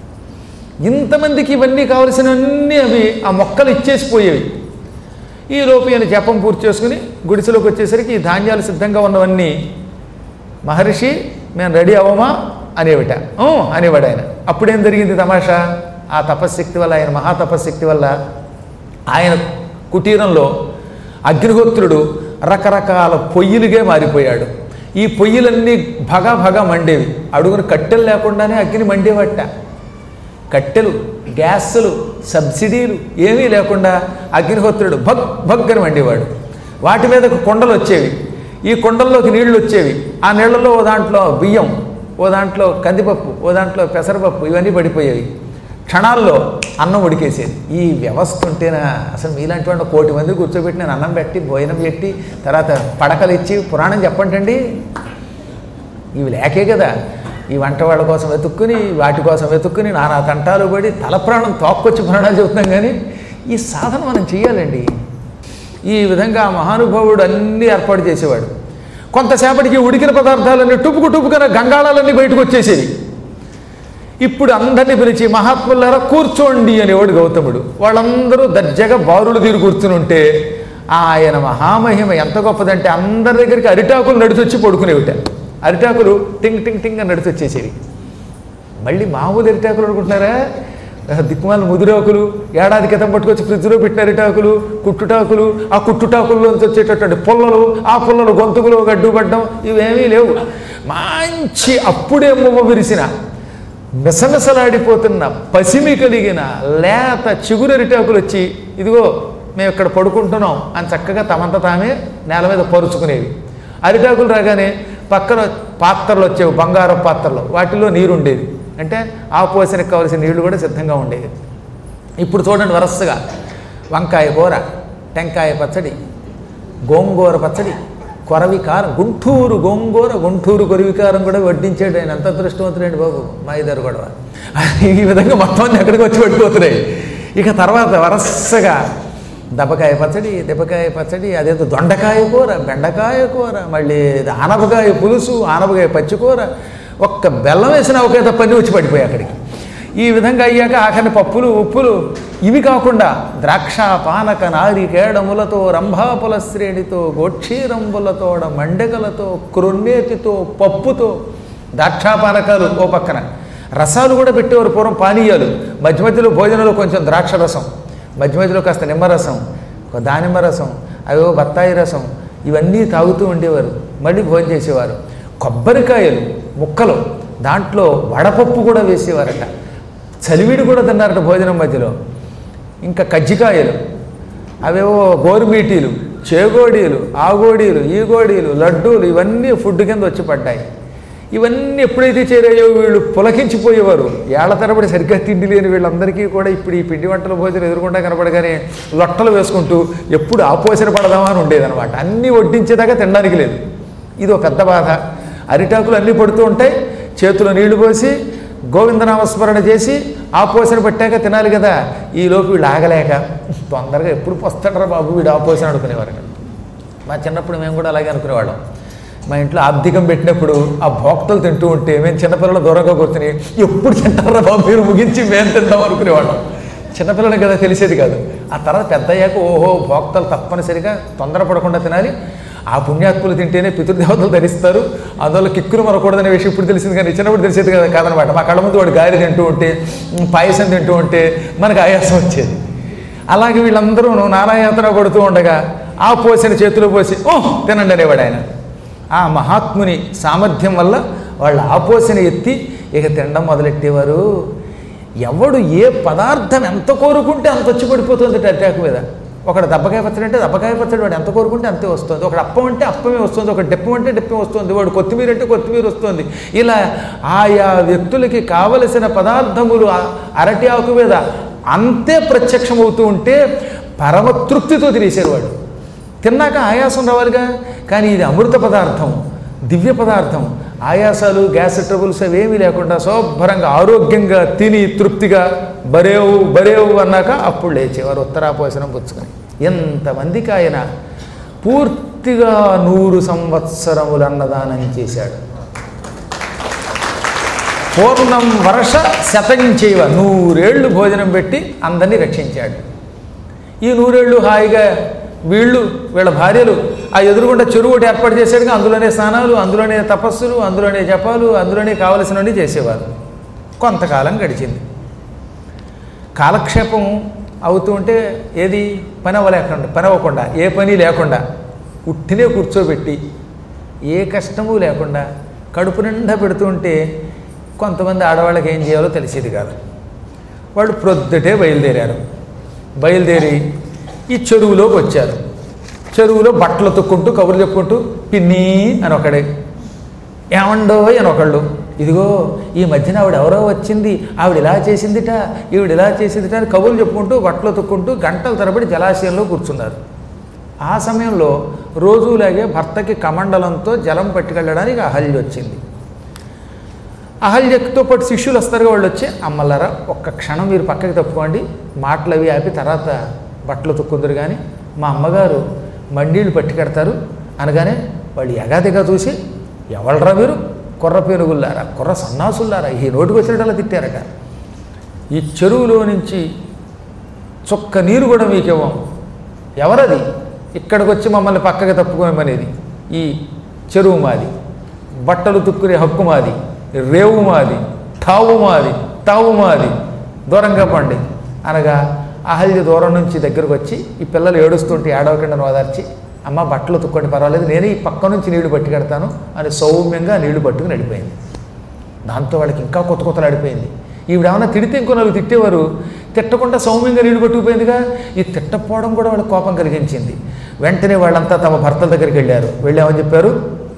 ఇంతమందికి ఇవన్నీ కావలసినవన్నీ అవి ఆ మొక్కలు ఇచ్చేసిపోయేవి ఈ లోపు ఈయన జపం పూర్తి చేసుకుని గుడిసెలోకి వచ్చేసరికి ఈ ధాన్యాలు సిద్ధంగా ఉన్నవన్నీ మహర్షి మేము రెడీ అవ్వమా అనేవిట "ఊ" అనేవాడు ఆయన అప్పుడేం జరిగింది తమాషా ఆ తపశ్శక్తి వల్ల ఆయన మహాతపశ్శక్తి వల్ల ఆయన కుటీరంలో అగ్నిహోత్రుడు రకరకాల పొయ్యిలుగా మారిపోయాడు ఈ పొయ్యిలన్నీ భగ భగ మండేవి అడుగున కట్టెలు లేకుండానే అగ్ని మండేవట కట్టెలు గ్యాసులు సబ్సిడీలు ఏమీ లేకుండా అగ్నిహోత్రుడు భగ్ భగ్ అని వండేవాడు వాటి మీద కొండలు వచ్చేవి ఈ కొండల్లోకి నీళ్లు వచ్చేవి ఆ నీళ్లలో ఓ దాంట్లో బియ్యం ఓ దాంట్లో కందిపప్పు ఓ దాంట్లో పెసరపప్పు ఇవన్నీ పడిపోయేవి క్షణాల్లో అన్నం ఉడికేసేది ఈ వ్యవస్థ ఉంటేనా అసలు మీలాంటి వాడిని కోటి మంది కూర్చోబెట్టి నేను అన్నం పెట్టి భోజనం పెట్టి తర్వాత పడకలు ఇచ్చి పురాణం చెప్పంటండి ఇవి లేకే కదా ఈ వంట వాళ్ళ కోసం వెతుక్కుని వాటి కోసం వెతుక్కుని నానా తంటాలు పడి తల ప్రాణం తోక్కొచ్చి ప్రాణాలు చెబుతున్నాం కానీ ఈ సాధన మనం చేయాలండి ఈ విధంగా ఆ మహానుభావుడు అన్నీ ఏర్పాటు చేసేవాడు కొంతసేపటికి ఉడికిన పదార్థాలన్నీ టుపుకు టుపుకున గంగాళాలన్నీ బయటకు వచ్చేసేవి ఇప్పుడు అందరినీ పిలిచి మహాత్ములారా కూర్చోండి అనేవాడు గౌతముడు వాళ్ళందరూ దర్జాగా బారులు తీరు కూర్చుని ఉంటే ఆయన మహామహిమ ఎంత గొప్పదంటే అందరి దగ్గరికి అరిటాకులు నడిచొచ్చి పడుకునేవిట అరిటాకులు టింగ్ టింగ్ టింగ్ అని నడిచి వచ్చేసేవి మళ్ళీ మామూలు అరిటాకులు అనుకుంటున్నారా దిక్కుమాల ముదిరాకులు ఏడాది క్రితం పట్టుకొచ్చి ఫ్రిడ్జ్లో పెట్టిన అరిటాకులు కుట్టుటాకులు ఆ కుట్టుటాకుల్లోంచి వచ్చేటటువంటి పుల్లలు ఆ పుల్లలు గొంతుకులు గడ్డుపడ్డం ఇవేమీ లేవు మంచి అప్పుడే మువ్వ విరిసిన మిసమిసలాడిపోతున్న పసిమి కలిగిన లేత చిగురరిటాకులు వచ్చి ఇదిగో మేము ఇక్కడ పడుకుంటున్నాం అని చక్కగా తమంత తామే నేల మీద పరుచుకునేవి అరిటాకులు రాగానే పక్కన పాత్రలు వచ్చేవి బంగారం పాత్రలు వాటిలో నీరు ఉండేది అంటే ఆ పోసనకి కావలసిన నీళ్లు కూడా సిద్ధంగా ఉండేవి ఇప్పుడు చూడండి వరసగా వంకాయ కూర టెంకాయ పచ్చడి గోంగూర పచ్చడి కొరవి కారం గుంటూరు గోంగూర గుంటూరు కొరవి కారం కూడా వడ్డించాడు ఆయన అంత అదృష్టవంతుడండి బాబు మా ఇద్దరు కూడా ఈ విధంగా మొత్తం అన్ని ఎక్కడికి వచ్చి పడిపోతున్నాయి ఇక తర్వాత వరసగా దెబ్బకాయ పచ్చడి దెబ్బకాయ పచ్చడి అదేదో దొండకాయ కూర బెండకాయ కూర మళ్ళీ ఆనపకాయ పులుసు ఆనపకాయ పచ్చికూర ఒక్క బెల్లం వేసిన ఒకే తప్ప అన్నీ వచ్చి పడిపోయాయి అక్కడికి ఈ విధంగా అయ్యాక ఆఖరి పప్పులు ఉప్పులు ఇవి కాకుండా ద్రాక్ష పానక నారికేడములతో రంభాపుల శ్రేణితో గోక్షీరంబులతోడ మండగలతో క్రొన్నేతితో పప్పుతో ద్రాక్షాపానకాలు ఓ పక్కన రసాలు కూడా పెట్టేవారు పూర్వం పానీయాలు మధ్య మధ్యలో భోజనంలో కొంచెం ద్రాక్ష రసం మధ్య మధ్యలో కాస్త నిమ్మరసం ఒక దానిమ్మ రసం అవి బత్తాయి రసం ఇవన్నీ తాగుతూ ఉండేవారు మళ్ళీ భోజనం చేసేవారు కొబ్బరికాయలు ముక్కలు దాంట్లో వడపప్పు కూడా వేసేవారట చలివిడి కూడా తిన్నారట భోజనం మధ్యలో ఇంకా కజ్జికాయలు అవేవో గోరుమీటీలు చేగోడీలు ఆగోడీలు ఈగోడీలు లడ్డూలు ఇవన్నీ ఫుడ్ కింద వచ్చి పడ్డాయి ఇవన్నీ ఎప్పుడైతే చేరాయో వీళ్ళు పులకించిపోయేవారు ఏళ్ల తరబడి సరిగ్గా తిండి లేని వీళ్ళందరికీ కూడా ఇప్పుడు ఈ పిండి వంటల భోజనం ఎదురుకుండా కనపడగానే లొట్టలు వేసుకుంటూ ఎప్పుడు ఆపోసన పడదామా అని ఉండేదన్నమాట అన్నీ వడ్డించేదాకా తినడానికి లేదు ఇది ఒక పెద్ద బాధ అరిటాకులు అన్నీ పడుతూ ఉంటాయి చేతిలో నీళ్లు పోసి గోవిందనామస్మరణ చేసి ఆ పోసన పెట్టాక తినాలి కదా ఈ లోపు వీళ్ళు ఆగలేక తొందరగా ఎప్పుడు వస్తాడరా బాబు వీడు ఆ పోసన అనుకునేవారు మా చిన్నప్పుడు మేము కూడా అలాగే అనుకునేవాళ్ళం మా ఇంట్లో ఆబ్దికం పెట్టినప్పుడు ఆ భోక్తలు తింటూ ఉంటే మేము చిన్నపిల్లలు దూరంగా కూర్చుని ఎప్పుడు తింటారా బాబు మీరు ముగించి మేము తిందాం అనుకునేవాళ్ళం చిన్నపిల్లలు కదా తెలిసేది కాదు ఆ తర్వాత పెద్ద అయ్యాక ఓహో భోక్తలు తప్పనిసరిగా తొందరపడకుండా తినాలి ఆ పుణ్యాత్ములు తింటేనే పితృదేవతలు ధరిస్తారు అందువల్ల కిక్కులు మరకూడదనే విషయం ఇప్పుడు తెలిసింది కానీ చిన్నప్పుడు తెలిసేది కదా కాదనమాట మా కళ్ళ ముందు వాడు గారి తింటూ ఉంటే ఉమ్, పాయసం తింటూ ఉంటే మనకు ఆయాసం వచ్చేది అలాగే వీళ్ళందరూ నానాయాతన పడుతూ ఉండగా ఆ పోసిన చేతిలో పోసి ఓ తినండి అనేవాడు ఆయన ఆ మహాత్ముని సామర్థ్యం వల్ల వాళ్ళు ఆ పోసిన ఎత్తి ఇక తినడం మొదలెట్టేవారు ఎవడు ఏ పదార్థం ఎంత కోరుకుంటే అంత వచ్చి పడిపోతుంది అటాక్ మీద ఒకడు దెబ్బకాయ పచ్చడి అంటే దెబ్బకాయ పచ్చడి వాడు ఎంత కోరుకుంటే అంతే వస్తుంది ఒకడు అప్పం అంటే అప్పమే వస్తుంది ఒక డెప్పం అంటే డెప్పం వస్తుంది వాడు కొత్తిమీర అంటే కొత్తిమీర వస్తుంది ఇలా ఆయా వ్యక్తులకి కావలసిన పదార్థములు ఆ అరటి ఆకు మీద అంతే ప్రత్యక్షమవుతూ ఉంటే పరమ తృప్తితో తినేసారు వాడు తిన్నాక ఆయాసం రావాలిగా కానీ ఇది అమృత పదార్థం దివ్య పదార్థం ఆయాసాలు గ్యాస్ ట్రబుల్స్ అవేమీ లేకుండా శుభ్రంగా ఆరోగ్యంగా తిని తృప్తిగా బరేవు బరేవు అన్నాక అప్పుడు లేచేవారు ఉత్తరాపోసనం పుచ్చుకొని ఎంతమందికి ఆయన పూర్తిగా నూరు సంవత్సరములు అన్నదానం చేశాడు పూర్ణం వర్ష శతంచేవ నూరేళ్లు భోజనం పెట్టి అందరినీ రక్షించాడు ఈ నూరేళ్ళు హాయిగా వీళ్ళు వీళ్ళ భార్యలు ఆ ఎదురుగుండా చెరువు ఒకటి ఏర్పాటు చేశాడుగా అందులోనే స్నానాలు అందులోనే తపస్సులు అందులోనే జపాలు అందులోనే కావలసినవన్నీ చేసేవారు కొంతకాలం గడిచింది కాలక్షేపం అవుతూ ఉంటే ఏది పని అవ్వలేకుండా పని అవ్వకుండా ఏ పని లేకుండా ఉట్టినే కూర్చోబెట్టి ఏ కష్టము లేకుండా కడుపు నిండా పెడుతూ ఉంటే కొంతమంది ఆడవాళ్ళకి ఏం చేయాలో తెలిసేది కాదు వాళ్ళు ప్రొద్దుటే బయలుదేరారు బయలుదేరి ఈ చెరువులోకి వచ్చారు చెరువులో బట్టలు తుక్కుంటూ కబుర్లు చెప్పుకుంటూ పిన్ని అని ఒకడే ఏమండో అని ఒకళ్ళు ఇదిగో ఈ మధ్యన ఆవిడ ఎవరో వచ్చింది ఆవిడ ఇలా చేసిందిట ఈవిడ ఇలా చేసిందిట అని కబుర్లు చెప్పుకుంటూ బట్టలు తుక్కుంటూ గంటల తరబడి జలాశయంలో కూర్చున్నారు ఆ సమయంలో రోజులాగే భర్తకి కమండలంతో జలం పట్టుకెళ్ళడానికి అహల్య వచ్చింది అహల్యతో పాటు శిష్యులు వస్తారు వాళ్ళు వచ్చి అమ్మలారా ఒక్క క్షణం మీరు పక్కకి తప్పుకోండి మాటలు అవి ఆపి తర్వాత బట్టలు తుక్కుందరు కానీ మా అమ్మగారు మండీళ్ళు పట్టుకెడతారు అనగానే వాళ్ళు ఎగాదిగా చూసి ఎవళ్ళరా మీరు కుర్ర పేనుగుల్లారా కుర్ర సన్నాసుల్లారా ఈ నోటికి వచ్చినట్టలా తిట్టారట ఈ చెరువులో నుంచి చుక్క నీరు కూడా మీకు ఇవ్వం ఎవరది ఇక్కడికి వచ్చి మమ్మల్ని పక్కకి తప్పుకోమనేది ఈ చెరువు మాది బట్టలు తుక్కునే హక్కు మాది రేవు మాది తావు మాది తావు మాది దూరంగా పండి అనగా అహల్య దూరం నుంచి దగ్గరకు వచ్చి ఈ పిల్లలు ఏడుస్తుంటే ఏడవకుండా ఓదార్చి అమ్మ బట్టలు తుక్కోండి పర్వాలేదు నేనే ఈ పక్క నుంచి నీళ్లు పట్టుకెడతాను అని సౌమ్యంగా నీళ్లు పట్టుకుని నడిపోయింది దాంతో వాళ్ళకి ఇంకా కొత్త కొత్తలు ఆడిపోయింది ఈవిడేమన్నా తిడితే ఇంకో నలుగు తిట్టేవారు తిట్టకుండా సౌమ్యంగా నీళ్లు పట్టుకుపోయిందిగా ఈ తిట్టపోవడం కూడా వాళ్ళకి కోపం కలిగించింది వెంటనే వాళ్ళంతా తమ భర్తల దగ్గరికి వెళ్ళారు వెళ్ళామని చెప్పారు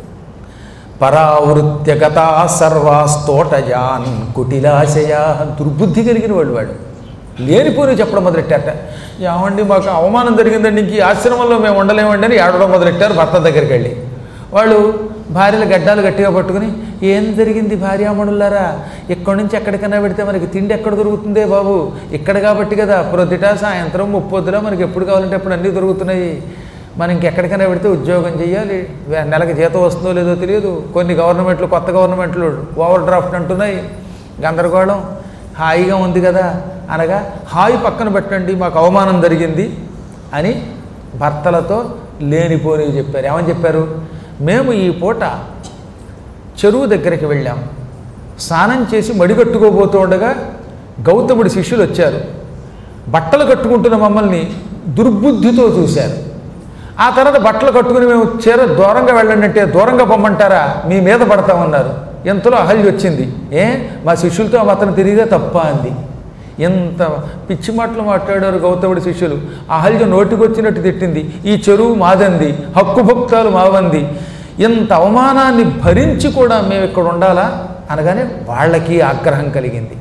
పరావృత్య గతా సర్వాస్తోటజాన్ కుటిలాశయ దుర్బుద్ధి కలిగిన వాడు వాడు లేనిపోని చెప్పడం మొదలెట్టారట ఏమండి మాకు అవమానం జరిగిందండి ఇంక ఈ ఆశ్రమంలో మేము ఉండలేమండి అని ఏడవడం మొదలెట్టారు భర్త దగ్గరికి వెళ్ళి వాళ్ళు భార్యలు గడ్డాలు గట్టిగా పట్టుకుని ఏం జరిగింది భార్యామణులారా ఎక్కడి నుంచి ఎక్కడికైనా పెడితే మనకి తిండి ఎక్కడ దొరుకుతుందే బాబు ఇక్కడ కాబట్టి కదా ప్రొద్దుట సాయంత్రం ముప్పొద్దులో మనకి ఎప్పుడు కావాలంటే అప్పుడు అన్నీ దొరుకుతున్నాయి మనం ఇంకెక్కడికైనా పెడితే ఉద్యోగం చేయాలి వే- నెలకి జీతం వస్తుందో లేదో తెలియదు కొన్ని గవర్నమెంట్లు కొత్త గవర్నమెంట్లు ఓవర్ డ్రాఫ్ట్ అంటున్నాయి గందరగోళం హాయిగా ఉంది కదా అనగా హాయి పక్కన పెట్టండి మాకు అవమానం జరిగింది అని భర్తలతో లేనిపోనివి చెప్పారు ఏమని చెప్పారు మేము ఈ పూట చెరువు దగ్గరికి వెళ్ళాం స్నానం చేసి మడిగట్టుకోబోతూ ఉండగా గౌతముడి శిష్యులు వచ్చారు బట్టలు కట్టుకుంటున్న మమ్మల్ని దుర్బుద్ధితో చూశారు ఆ తర్వాత బట్టలు కట్టుకుని మేము చీర దూరంగా వెళ్ళండి అంటే దూరంగా పొమ్మంటారా మీ మీద పడతామన్నారు ఎంతలో అహల్య వచ్చింది ఏ మా శిష్యులతో అతను తిరిగితే తప్ప అంది ఎంత పిచ్చి మాటలు మాట్లాడారు గౌతముడి శిష్యులు అహల్య నోటికొచ్చినట్టు తిట్టింది ఈ చెరువు మాదంది హక్కు భక్తాలు మావంది ఇంత అవమానాన్ని భరించి కూడా మేము ఇక్కడ ఉండాలా అనగానే వాళ్ళకి ఆగ్రహం కలిగింది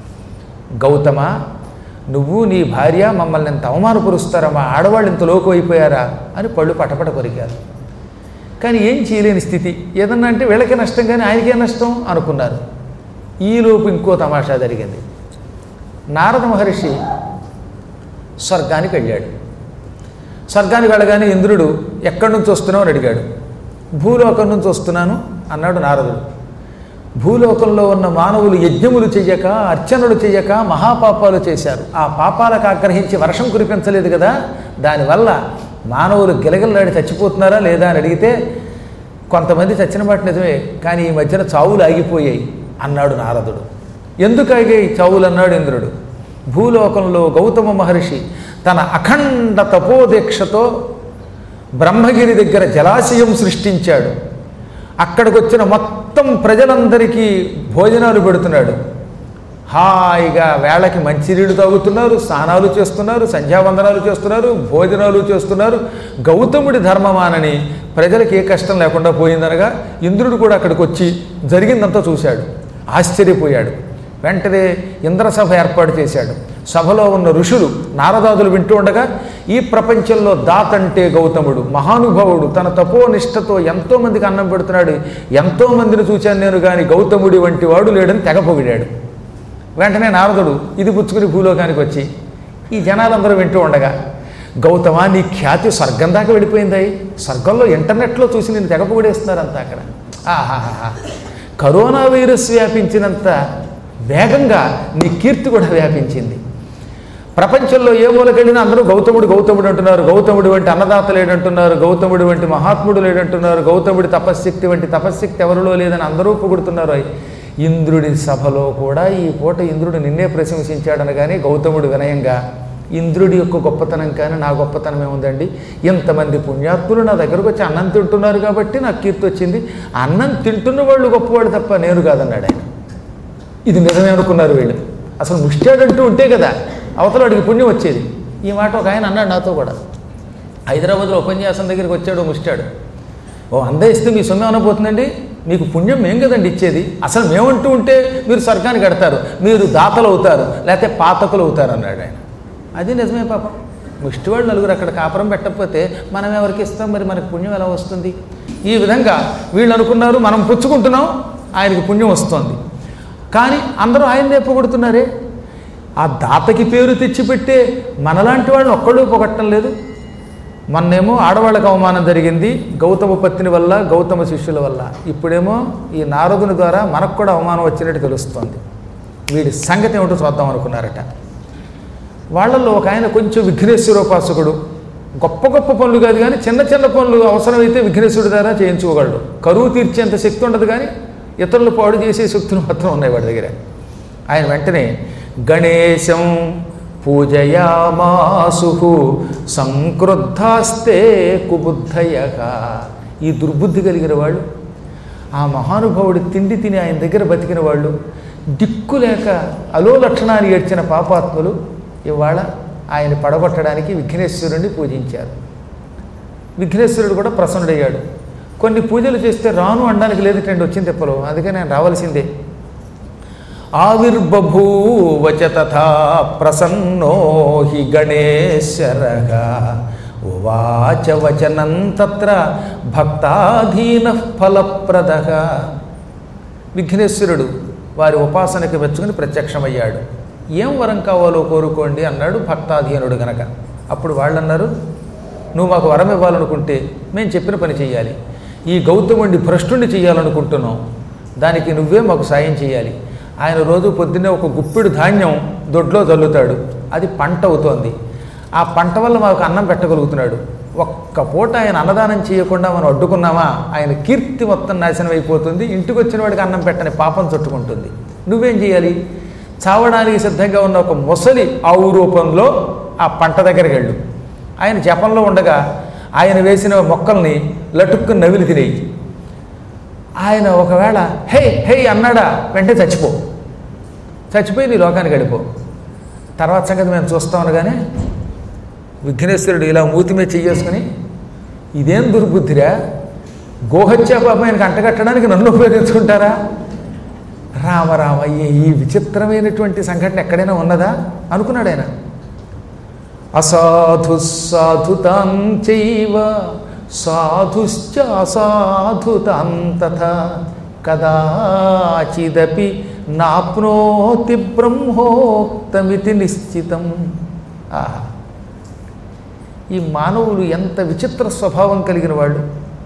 గౌతమ నువ్వు నీ భార్య మమ్మల్ని ఎంత అవమానపరుస్తారా మా ఆడవాళ్ళు ఇంత లోకు అయిపోయారా అని పళ్ళు పటపట కొరికారు కానీ ఏం చేయలేని స్థితి ఏదన్నా అంటే వీళ్ళకే నష్టం కానీ ఆయనకే నష్టం అనుకున్నారు ఈలోపు ఇంకో తమాషా జరిగింది నారద మహర్షి స్వర్గానికి వెళ్ళాడు స్వర్గానికి వెళ్ళగానే ఇంద్రుడు ఎక్కడి నుంచి వస్తున్నావు అని అడిగాడు భూలోకం నుంచి వస్తున్నాను అన్నాడు నారదుడు భూలోకంలో ఉన్న మానవులు యజ్ఞములు చెయ్యక అర్చనలు చెయ్యక మహాపాపాలు చేశారు ఆ పాపాలకు ఆగ్రహించి వర్షం కురిపించలేదు కదా దానివల్ల మానవులు గిలగిలలాడి చచ్చిపోతున్నారా లేదా అని అడిగితే కొంతమంది చచ్చిన మాట నిజమే కానీ ఈ మధ్యన చావులు ఆగిపోయాయి అన్నాడు నారదుడు ఎందుకు ఆగాయి చావులు అన్నాడు ఇంద్రుడు భూలోకంలో గౌతమ మహర్షి తన అఖండ తపోదీక్షతో బ్రహ్మగిరి దగ్గర జలాశయం సృష్టించాడు అక్కడికి వచ్చిన మొత్తం ప్రజలందరికీ భోజనాలు పెడుతున్నాడు హాయిగా వేళకి మంచినీళ్ళు తాగుతున్నారు స్నానాలు చేస్తున్నారు సంధ్యావందనాలు చేస్తున్నారు భోజనాలు చేస్తున్నారు గౌతముడి ధర్మమానని ప్రజలకు ఏ కష్టం లేకుండా పోయిందనగా ఇంద్రుడు కూడా అక్కడికి వచ్చి జరిగిందంతా చూశాడు ఆశ్చర్యపోయాడు వెంటనే ఇంద్రసభ ఏర్పాటు చేశాడు సభలో ఉన్న ఋషులు నారదాదులు వింటూ ఉండగా ఈ ప్రపంచంలో దాతంటే గౌతముడు మహానుభావుడు తన తపోనిష్టతో ఎంతోమందికి అన్నం పెడుతున్నాడు ఎంతోమందిని చూశాను నేను కానీ గౌతముడి వంటి వాడు లేడని తెగ పొగిడాడు వెంటనే నారదుడు ఇది పుచ్చుకుని భూలోకానికి వచ్చి ఈ జనాలందరూ వింటూ ఉండగా గౌతమ నీ ఖ్యాతి స్వర్గం దాకా వెళ్ళిపోయింది స్వర్గంలో ఇంటర్నెట్లో చూసి నేను తెగ పొగిడేస్తున్నారు అంతా అక్కడ ఆహాహా కరోనా వైరస్ వ్యాపించినంత వేగంగా నీ కీర్తి కూడా వ్యాపించింది ప్రపంచంలో ఏ మూలకెళ్ళినా అందరూ గౌతముడు గౌతముడు అంటున్నారు గౌతముడు వంటి అన్నదాత లేడంటున్నారు గౌతముడు వంటి మహాత్ముడు లేడంటున్నారు గౌతముడి తపశ్శక్తి వంటి తపశ్శక్తి ఎవరిలో లేదని అందరూ పొగుడుతున్నారు ఇంద్రుడి సభలో కూడా ఈ పూట ఇంద్రుడు నిన్నే ప్రశంసించాడనగానే గౌతముడు వినయంగా ఇంద్రుడి యొక్క గొప్పతనం కానీ నా గొప్పతనం ఏముందండి ఇంతమంది పుణ్యాత్ములు నా దగ్గరకు వచ్చి అన్నం తింటున్నారు కాబట్టి నాకు కీర్తి వచ్చింది అన్నం తింటున్న వాళ్ళు గొప్పవాడు తప్ప నేను కాదన్నాడు ఆయన ఇది నిజమే అనుకున్నారు వీళ్ళు అసలు ముష్టాడంటూ ఉంటే కదా అవతల వాడికి పుణ్యం వచ్చేది ఈ మాట ఒక ఆయన అన్నాడు నాతో కూడా హైదరాబాద్లో ఉపన్యాసం దగ్గరికి వచ్చాడు ఓ ముష్టాడు ఓ అంద ఇస్తే మీ సొమ్ము ఏమైనా పోతుందండి మీకు పుణ్యం మేం కదండి ఇచ్చేది అసలు మేమంటూ ఉంటే మీరు స్వర్గానికి కడతారు మీరు దాతలు అవుతారు లేకపోతే పాతకులు అవుతారు అన్నాడు ఆయన అది నిజమే పాపం ముష్టివాళ్ళు నలుగురు అక్కడ కాపురం పెట్టకపోతే మనం ఎవరికి ఇస్తాం మరి మనకు పుణ్యం ఎలా వస్తుంది ఈ విధంగా వీళ్ళు అనుకున్నారు మనం పుచ్చుకుంటున్నాం ఆయనకి పుణ్యం వస్తుంది కానీ అందరూ ఆయన్నే పొగుడుతున్నారే ఆ దాతకి పేరు తెచ్చిపెట్టే మనలాంటి వాళ్ళని ఒక్కళ్ళు పొగట్టం లేదు మొన్నేమో ఆడవాళ్ళకి అవమానం జరిగింది గౌతమ పత్ని వల్ల గౌతమ శిష్యుల వల్ల ఇప్పుడేమో ఈ నారదుని ద్వారా మనకు కూడా అవమానం వచ్చినట్టు తెలుస్తోంది వీడి సంగతి ఏమిటో చూద్దాం అనుకున్నారట వాళ్ళల్లో ఒక ఆయన కొంచెం విఘ్నేశ్వరోపాసకుడు గొప్ప గొప్ప పనులు కాదు కానీ చిన్న చిన్న పనులు అవసరమైతే విఘ్నేశ్వరుడి ద్వారా చేయించుకోగలడు కరువు తీర్చేంత శక్తి ఉండదు కానీ ఇతరులు పాడు చేసే శక్తులు మాత్రం ఉన్నాయి వాడి దగ్గర ఆయన వెంటనే గణేశం పూజయామాసు సంక్రుద్ధాస్తే కుబుద్ధయ ఈ దుర్బుద్ధి కలిగిన వాళ్ళు ఆ మహానుభావుడి తిండి తిని ఆయన దగ్గర బతికిన వాళ్ళు దిక్కు లేక అలో లక్షణాన్ని ఏడ్చిన పాపాత్ములు ఇవాళ ఆయన పడగొట్టడానికి విఘ్నేశ్వరుణ్ణి పూజించారు విఘ్నేశ్వరుడు కూడా ప్రసన్నుడయ్యాడు కొన్ని పూజలు చేస్తే రాను అనడానికి లేదటండి వచ్చింది తెప్పలో అందుకే నేను రావాల్సిందే ఆవిర్బభూవచ తథా ప్రసన్నో హి గణేశ్వరగా ఉవాచ వచనం తత్ర భక్తాధీన ఫలప్రదగా విఘ్నేశ్వరుడు వారి ఉపాసనకి మెచ్చుకుని ప్రత్యక్షమయ్యాడు ఏం వరం కావాలో కోరుకోండి అన్నాడు భక్తాధీనుడు గనక అప్పుడు వాళ్ళు అన్నారు నువ్వు మాకు వరం ఇవ్వాలనుకుంటే మేము చెప్పిన పని చేయాలి ఈ గౌతముడిని భ్రష్టుణ్ణి చేయాలనుకుంటున్నాం దానికి నువ్వే మాకు సాయం చేయాలి ఆయన రోజు పొద్దున్నే ఒక గుప్పిడు ధాన్యం దొడ్లో చల్లుతాడు అది పంట అవుతోంది ఆ పంట వల్ల మాకు అన్నం పెట్టగలుగుతున్నాడు ఒక్క పూట ఆయన అన్నదానం చేయకుండా మనం అడ్డుకున్నామా ఆయన కీర్తి మొత్తం నాశనం అయిపోతుంది ఇంటికి వచ్చిన వాడికి అన్నం పెట్టని పాపం చుట్టుకుంటుంది నువ్వేం చేయాలి చావడానికి సిద్ధంగా ఉన్న ఒక ముసలి ఆవు రూపంలో ఆ పంట దగ్గరికి వెళ్ళు ఆయన జపంలో ఉండగా ఆయన వేసిన మొక్కల్ని లటుక్కుని నవిలి తినేయి ఆయన ఒకవేళ హే హే అన్నాడా వెంటనే చచ్చిపో చచ్చిపోయి నీ లోకానికి వెళ్ళిపో తర్వాత సంగతి మేము చూస్తాం అనగానే విఘ్నేశ్వరుడు ఇలా మూతి మీద చెయ్యేసుకుని ఇదేం దుర్బుద్ధిరా గోహత్యా పాపం ఆయనకు అంటగట్టడానికి నన్ను ఉపయోగించుకుంటారా రామ రామ ఈ- ఈ విచిత్రమైనటువంటి సంఘటన ఎక్కడైనా ఉన్నదా అనుకున్నాడు ఆయన అసాధు సాధుతాం చైవ సాధుశ్చ అసాధుతాం తథా కదాచిదపి నాప్నోతి బ్రహ్మోక్తమితి నిశ్చితం ఆహా ఈ మానవులు ఎంత విచిత్ర స్వభావం కలిగిన వాళ్ళు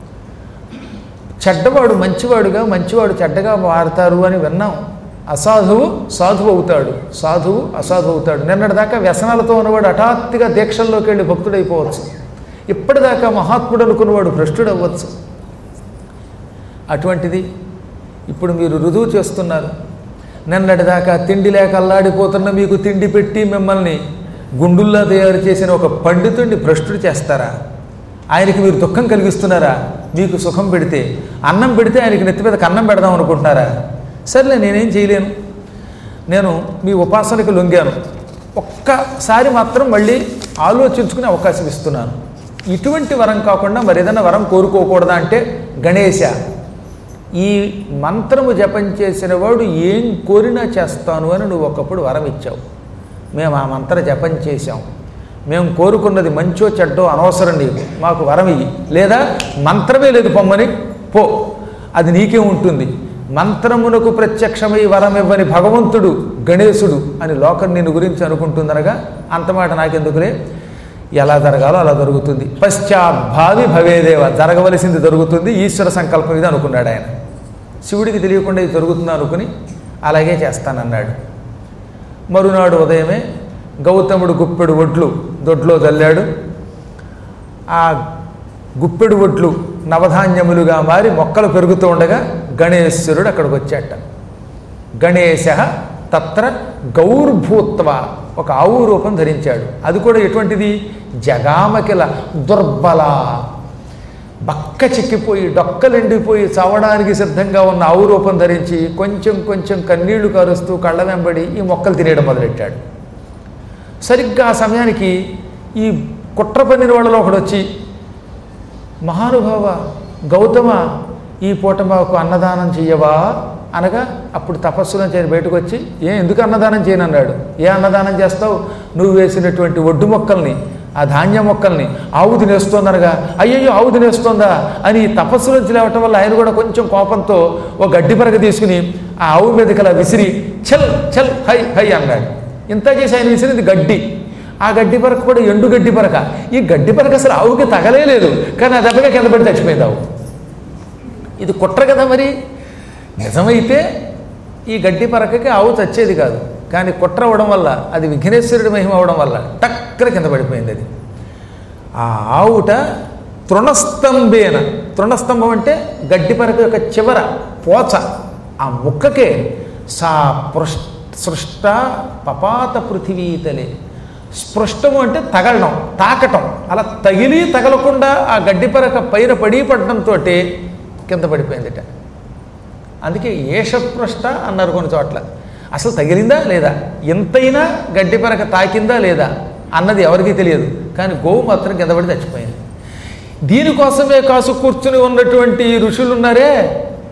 చెడ్డవాడు మంచివాడుగా మంచివాడు చెడ్డగా మారుతారు అని విన్నాం అసాధువు సాధువు అవుతాడు సాధువు అసాధువు అవుతాడు నిన్నటిదాకా వ్యసనాలతో ఉన్నవాడు హఠాత్తుగా దీక్షల్లోకి వెళ్ళి భక్తుడైపోవచ్చు ఇప్పటిదాకా మహాత్ముడు అనుకున్నవాడు భ్రష్టుడు అవ్వచ్చు అటువంటిది ఇప్పుడు మీరు రుజువు చేస్తున్నారు నిన్నటిదాకా తిండి లేక అల్లాడిపోతున్న మీకు తిండి పెట్టి మిమ్మల్ని గుండుల్లా తయారు చేసిన ఒక పండితుడిని భ్రష్టుడు చేస్తారా ఆయనకి మీరు దుఃఖం కలిగిస్తున్నారా మీకు సుఖం పెడితే అన్నం పెడితే ఆయనకి నెత్తి మీద కన్నం పెడదాం అనుకుంటున్నారా సర్లే నేనేం చేయలేను నేను మీ ఉపాసనకి లొంగాను ఒక్కసారి మాత్రం మళ్ళీ ఆలోచించుకునే అవకాశం ఇస్తున్నాను ఇటువంటి వరం కాకుండా మరి ఏదైనా వరం కోరుకోకూడదా అంటే గణేశ ఈ మంత్రము జపం చేసిన వాడు ఏం కోరినా చేస్తాను అని నువ్వు ఒకప్పుడు వరం ఇచ్చావు మేము ఆ మంత్ర జపం చేశాం మేము కోరుకున్నది మంచో చెడ్డో అనవసరం నీకు మాకు వరం ఇయ్యి లేదా మంత్రమే లేదు పొమ్మని పో అది నీకే ఉంటుంది మంత్రమునకు ప్రత్యక్షమై వరం ఇవ్వని భగవంతుడు గణేశుడు అని లోకం నిన్ను గురించి అనుకుంటుందనగా అంత మాట నాకెందుకులే ఎలా జరగాలో అలా జరుగుతుంది పశ్చాద్భావి భవేదేవ జరగవలసింది జరుగుతుంది ఈశ్వర సంకల్పం ఇది అనుకున్నాడు ఆయన శివుడికి తెలియకుండా ఇది జరుగుతుందా అనుకుని అలాగే చేస్తానన్నాడు మరునాడు ఉదయమే గౌతముడు గుప్పెడు ఒడ్లు దొడ్లో చల్లాడు ఆ గుప్పెడు ఒడ్లు నవధాన్యములుగా మారి మొక్కలు పెరుగుతూ ఉండగా గణేశ్వరుడు అక్కడికి వచ్చాట గణేశ తత్ర గౌర్భూత్వ ఒక ఆవు రూపం ధరించాడు అది కూడా ఎటువంటిది జగామకిల దుర్బల బక్క చిక్కిపోయి డొక్కలెండిపోయి చావడానికి సిద్ధంగా ఉన్న ఆవు రూపం ధరించి కొంచెం కొంచెం కన్నీళ్లు కారుస్తూ కళ్ళ వెంబడి ఈ మొక్కలు తినేయడం మొదలెట్టాడు సరిగ్గా ఆ సమయానికి ఈ కుట్ర పన్నిన వాళ్ళలో ఒకడు వచ్చి మహానుభావ గౌతమ ఈ పూట మాకు అన్నదానం చెయ్యవా అనగా అప్పుడు తపస్సులో చేయని బయటకు వచ్చి ఏ ఎందుకు అన్నదానం చేయను అన్నాడు ఏ అన్నదానం చేస్తావు నువ్వు వేసినటువంటి ఒడ్డు మొక్కల్ని ఆ ధాన్య మొక్కల్ని ఆవు తినేస్తోందనగా అయ్యయ్యో ఆవు తినేస్తోందా అని ఈ తపస్సులోంచి లేవటం వల్ల ఆయన కూడా కొంచెం కోపంతో ఒక గడ్డి పరగ తీసుకుని ఆ ఆవు మీదకి అలా విసిరి చల్ చల్ హై హై అన్నాడు ఇంత చేసి ఆయన విసిరింది గడ్డి ఆ గడ్డి పరక కూడా ఎండు గడ్డి పరక ఈ గడ్డి పరక అసలు ఆవుకి తగలే లేదు కానీ ఆ దెబ్బగా కింద పడి చచ్చిపోయింది ఆవు ఇది కుట్ర కదా మరి నిజమైతే ఈ గడ్డి పరకకి ఆవు చచ్చేది కాదు కానీ కుట్ర అవ్వడం వల్ల అది విఘ్నేశ్వరుడి మహిమ అవడం వల్ల టక్కన కింద పడిపోయింది అది ఆ ఆవుట తృణస్తంభేన తృణస్తంభం అంటే గడ్డి పరక యొక్క చివర పోచ ఆ ముక్కకే సా పృష్ సృష్ట పపాత పృథివీతలే స్పృష్టము అంటే తగలడం తాకటం అలా తగిలి తగలకుండా ఆ గడ్డి పరక పైన పడి పడడంతో కింద పడిపోయిందిట అందుకే ఏషపృష్ట అన్నారు కొన్ని చోట్ల అసలు తగిలిందా లేదా ఎంతైనా గడ్డి పరక తాకిందా లేదా అన్నది ఎవరికీ తెలియదు కానీ గోవు మాత్రం కింద పడి చచ్చిపోయింది దీనికోసమే కాసు కూర్చుని ఉన్నటువంటి ఈ ఋషులు ఉన్నారే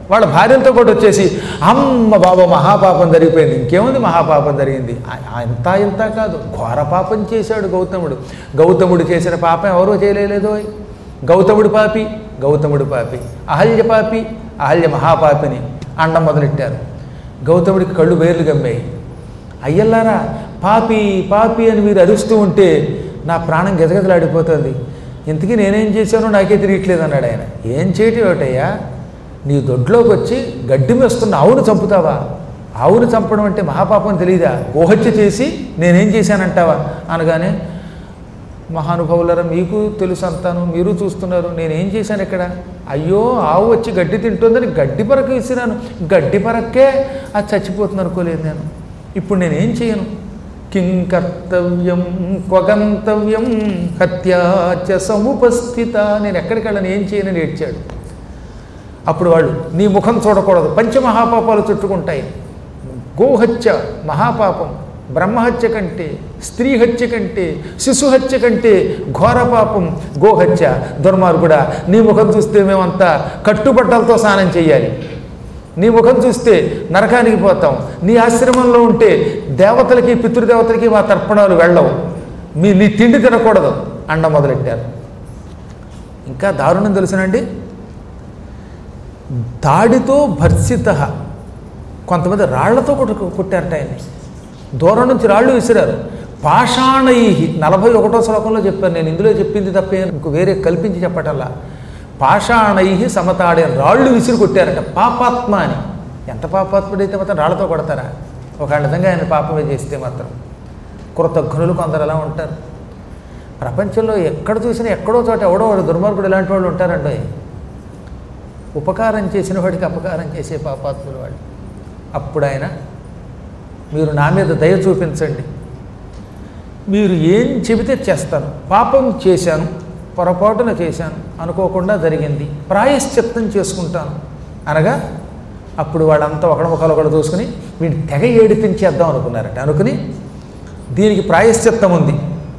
వాళ్ళ భార్యలతో పాటు వచ్చేసి అమ్మ బాబా మహాపాపం జరిగిపోయింది ఇంకేముంది మహాపాపం జరిగింది ఆ- ఆ ఇంత ఇంత కాదు ఘోర పాపం చేశాడు గౌతముడు గౌతముడు చేసిన పాపం ఎవరూ చేయలేదు గౌతముడు పాపి గౌతముడు పాపి అహల్య పాపి అహల్య మహాపాపిని అండం మొదలెట్టారు గౌతముడికి కళ్ళు వేర్లు గమ్మాయి అయ్యల్లారా పాపి పాపి అని మీరు అరుస్తూ ఉంటే నా ప్రాణం గజగజలాడిపోతుంది ఇంతకీ నేనేం చేశానో నాకే తిరిగట్లేదు అన్నాడు ఆయన ఏం చేయటం ఏమిటయ్యా నీ దొడ్లోకి వచ్చి గడ్డి మేస్తున్న ఆవును చంపుతావా ఆవును చంపడం అంటే మహాపాపం తెలియదా గోహత్య చేసి నేనేం చేశానంటావా అనగానే మహానుభావులరా మీకు తెలుసు అంతాను మీరు చూస్తున్నారు నేనేం చేశాను ఇక్కడ అయ్యో ఆవు వచ్చి గడ్డి తింటుందని గడ్డి పరకు విసిరాను గడ్డి పరక్కే అది చచ్చిపోతుంది అనుకోలేదు నేను ఇప్పుడు నేనేం చేయను కిం కర్తవ్యం క్వగంతవ్యం హత్యాచ సముపస్థిత నేను ఎక్కడికి వెళ్ళను ఏం చేయనని ఏడ్చాడు అప్పుడు వాళ్ళు నీ ముఖం చూడకూడదు పంచమహాపాపాలు చుట్టుకుంటాయి గోహత్య మహాపాపం బ్రహ్మహత్య కంటే స్త్రీ హత్య కంటే శిశు హత్య కంటే ఘోర పాపం గోహత్య దుర్మార్గుడా నీ ముఖం చూస్తే మేమంతా కట్టుబట్టలతో స్నానం చేయాలి నీ ముఖం చూస్తే నరకానికి పోతాం నీ ఆశ్రమంలో ఉంటే దేవతలకి పితృదేవతలకి మా తర్పణాలు వెళ్ళవు మీ నీ తిండి తినకూడదు అండ మొదలెట్టారు ఇంకా దారుణం తెలుసునండి తాడితో భర్సిత కొంతమంది రాళ్లతో కొట్టు కొట్టారట ఆయన్ని దూరం నుంచి రాళ్ళు విసిరారు పాషాణై నలభై ఒకటో శ్లోకంలో చెప్పాను నేను ఇందులో చెప్పింది తప్పే ఇంకో వేరే కల్పించి చెప్పటల్లా పాషాణై సమతాడే రాళ్ళు విసిరి కొట్టారట పాపాత్మ అని ఎంత పాపాత్ముడైతే మాత్రం రాళ్లతో కొడతారా ఒక విధంగా ఆయన పాపమే చేస్తే మాత్రం కృతజ్ఞులు కొందరు అలా ఉంటారు ప్రపంచంలో ఎక్కడ చూసినా ఎక్కడో చోట ఎవడో వాడు దుర్మార్గుడు ఇలాంటి వాళ్ళు ఉంటారండి ఉపకారం చేసిన వాడికి అపకారం చేసే పాపాత్ములు వాళ్ళు అప్పుడు ఆయన మీరు నా మీద దయ చూపించండి మీరు ఏం చెబితే చేస్తాను పాపం చేశాను పొరపాటున చేశాను అనుకోకుండా జరిగింది ప్రాయశ్చిత్తం చేసుకుంటాను అనగా అప్పుడు వాళ్ళంతా ఒకడ ముఖాలు ఒకడు చూసుకుని వీడిని తెగ ఏడిపించేద్దాం అనుకున్నారట అనుకుని దీనికి ప్రాయశ్చిత్తం ఉంది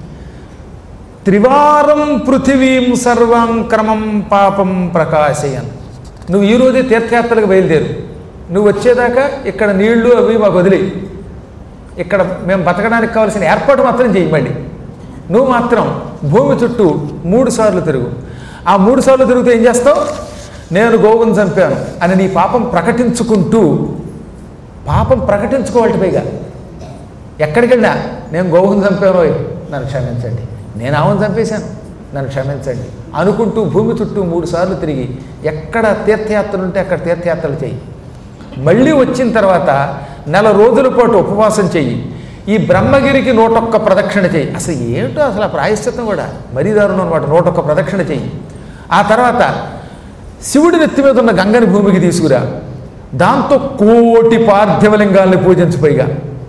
త్రివారం పృథివీం సర్వం క్రమం పాపం ప్రకాశయన్ నువ్వు ఈరోజే తీర్థయాత్రలకు బయలుదేరు నువ్వు వచ్చేదాకా ఇక్కడ నీళ్లు అవి మాకు వదిలి ఇక్కడ మేము బతకడానికి కావాల్సిన ఏర్పాటు మాత్రం చేయి మళ్ళీ నువ్వు మాత్రం భూమి చుట్టూ మూడు సార్లు తిరుగు ఆ మూడు సార్లు తిరుగుతూ ఏం చేస్తావు నేను గోవును చంపాను అని నీ పాపం ప్రకటించుకుంటూ పాపం ప్రకటించుకోవాలి పైగా ఎక్కడికి వెళ్ళా నేను గోవును చంపాను నన్ను క్షమించండి నేను ఆవును చంపేశాను నన్ను క్షమించండి అనుకుంటూ భూమి చుట్టూ మూడు సార్లు తిరిగి ఎక్కడ తీర్థయాత్రలు ఉంటే అక్కడ తీర్థయాత్రలు చెయ్యి మళ్ళీ వచ్చిన తర్వాత నెల రోజుల పాటు ఉపవాసం చెయ్యి ఈ బ్రహ్మగిరికి నూటొక్క ప్రదక్షిణ చెయ్యి అసలు ఏమిటో అసలు ఆ ప్రాయశ్చిత్తం కూడా మరీ దారుణం అనమాట నూటొక్క ప్రదక్షిణ చెయ్యి ఆ తర్వాత శివుడి నెత్తి మీద ఉన్న గంగని భూమికి తీసుకురా దాంతో కోటి పార్థివలింగాల్ని పూజించు పైగా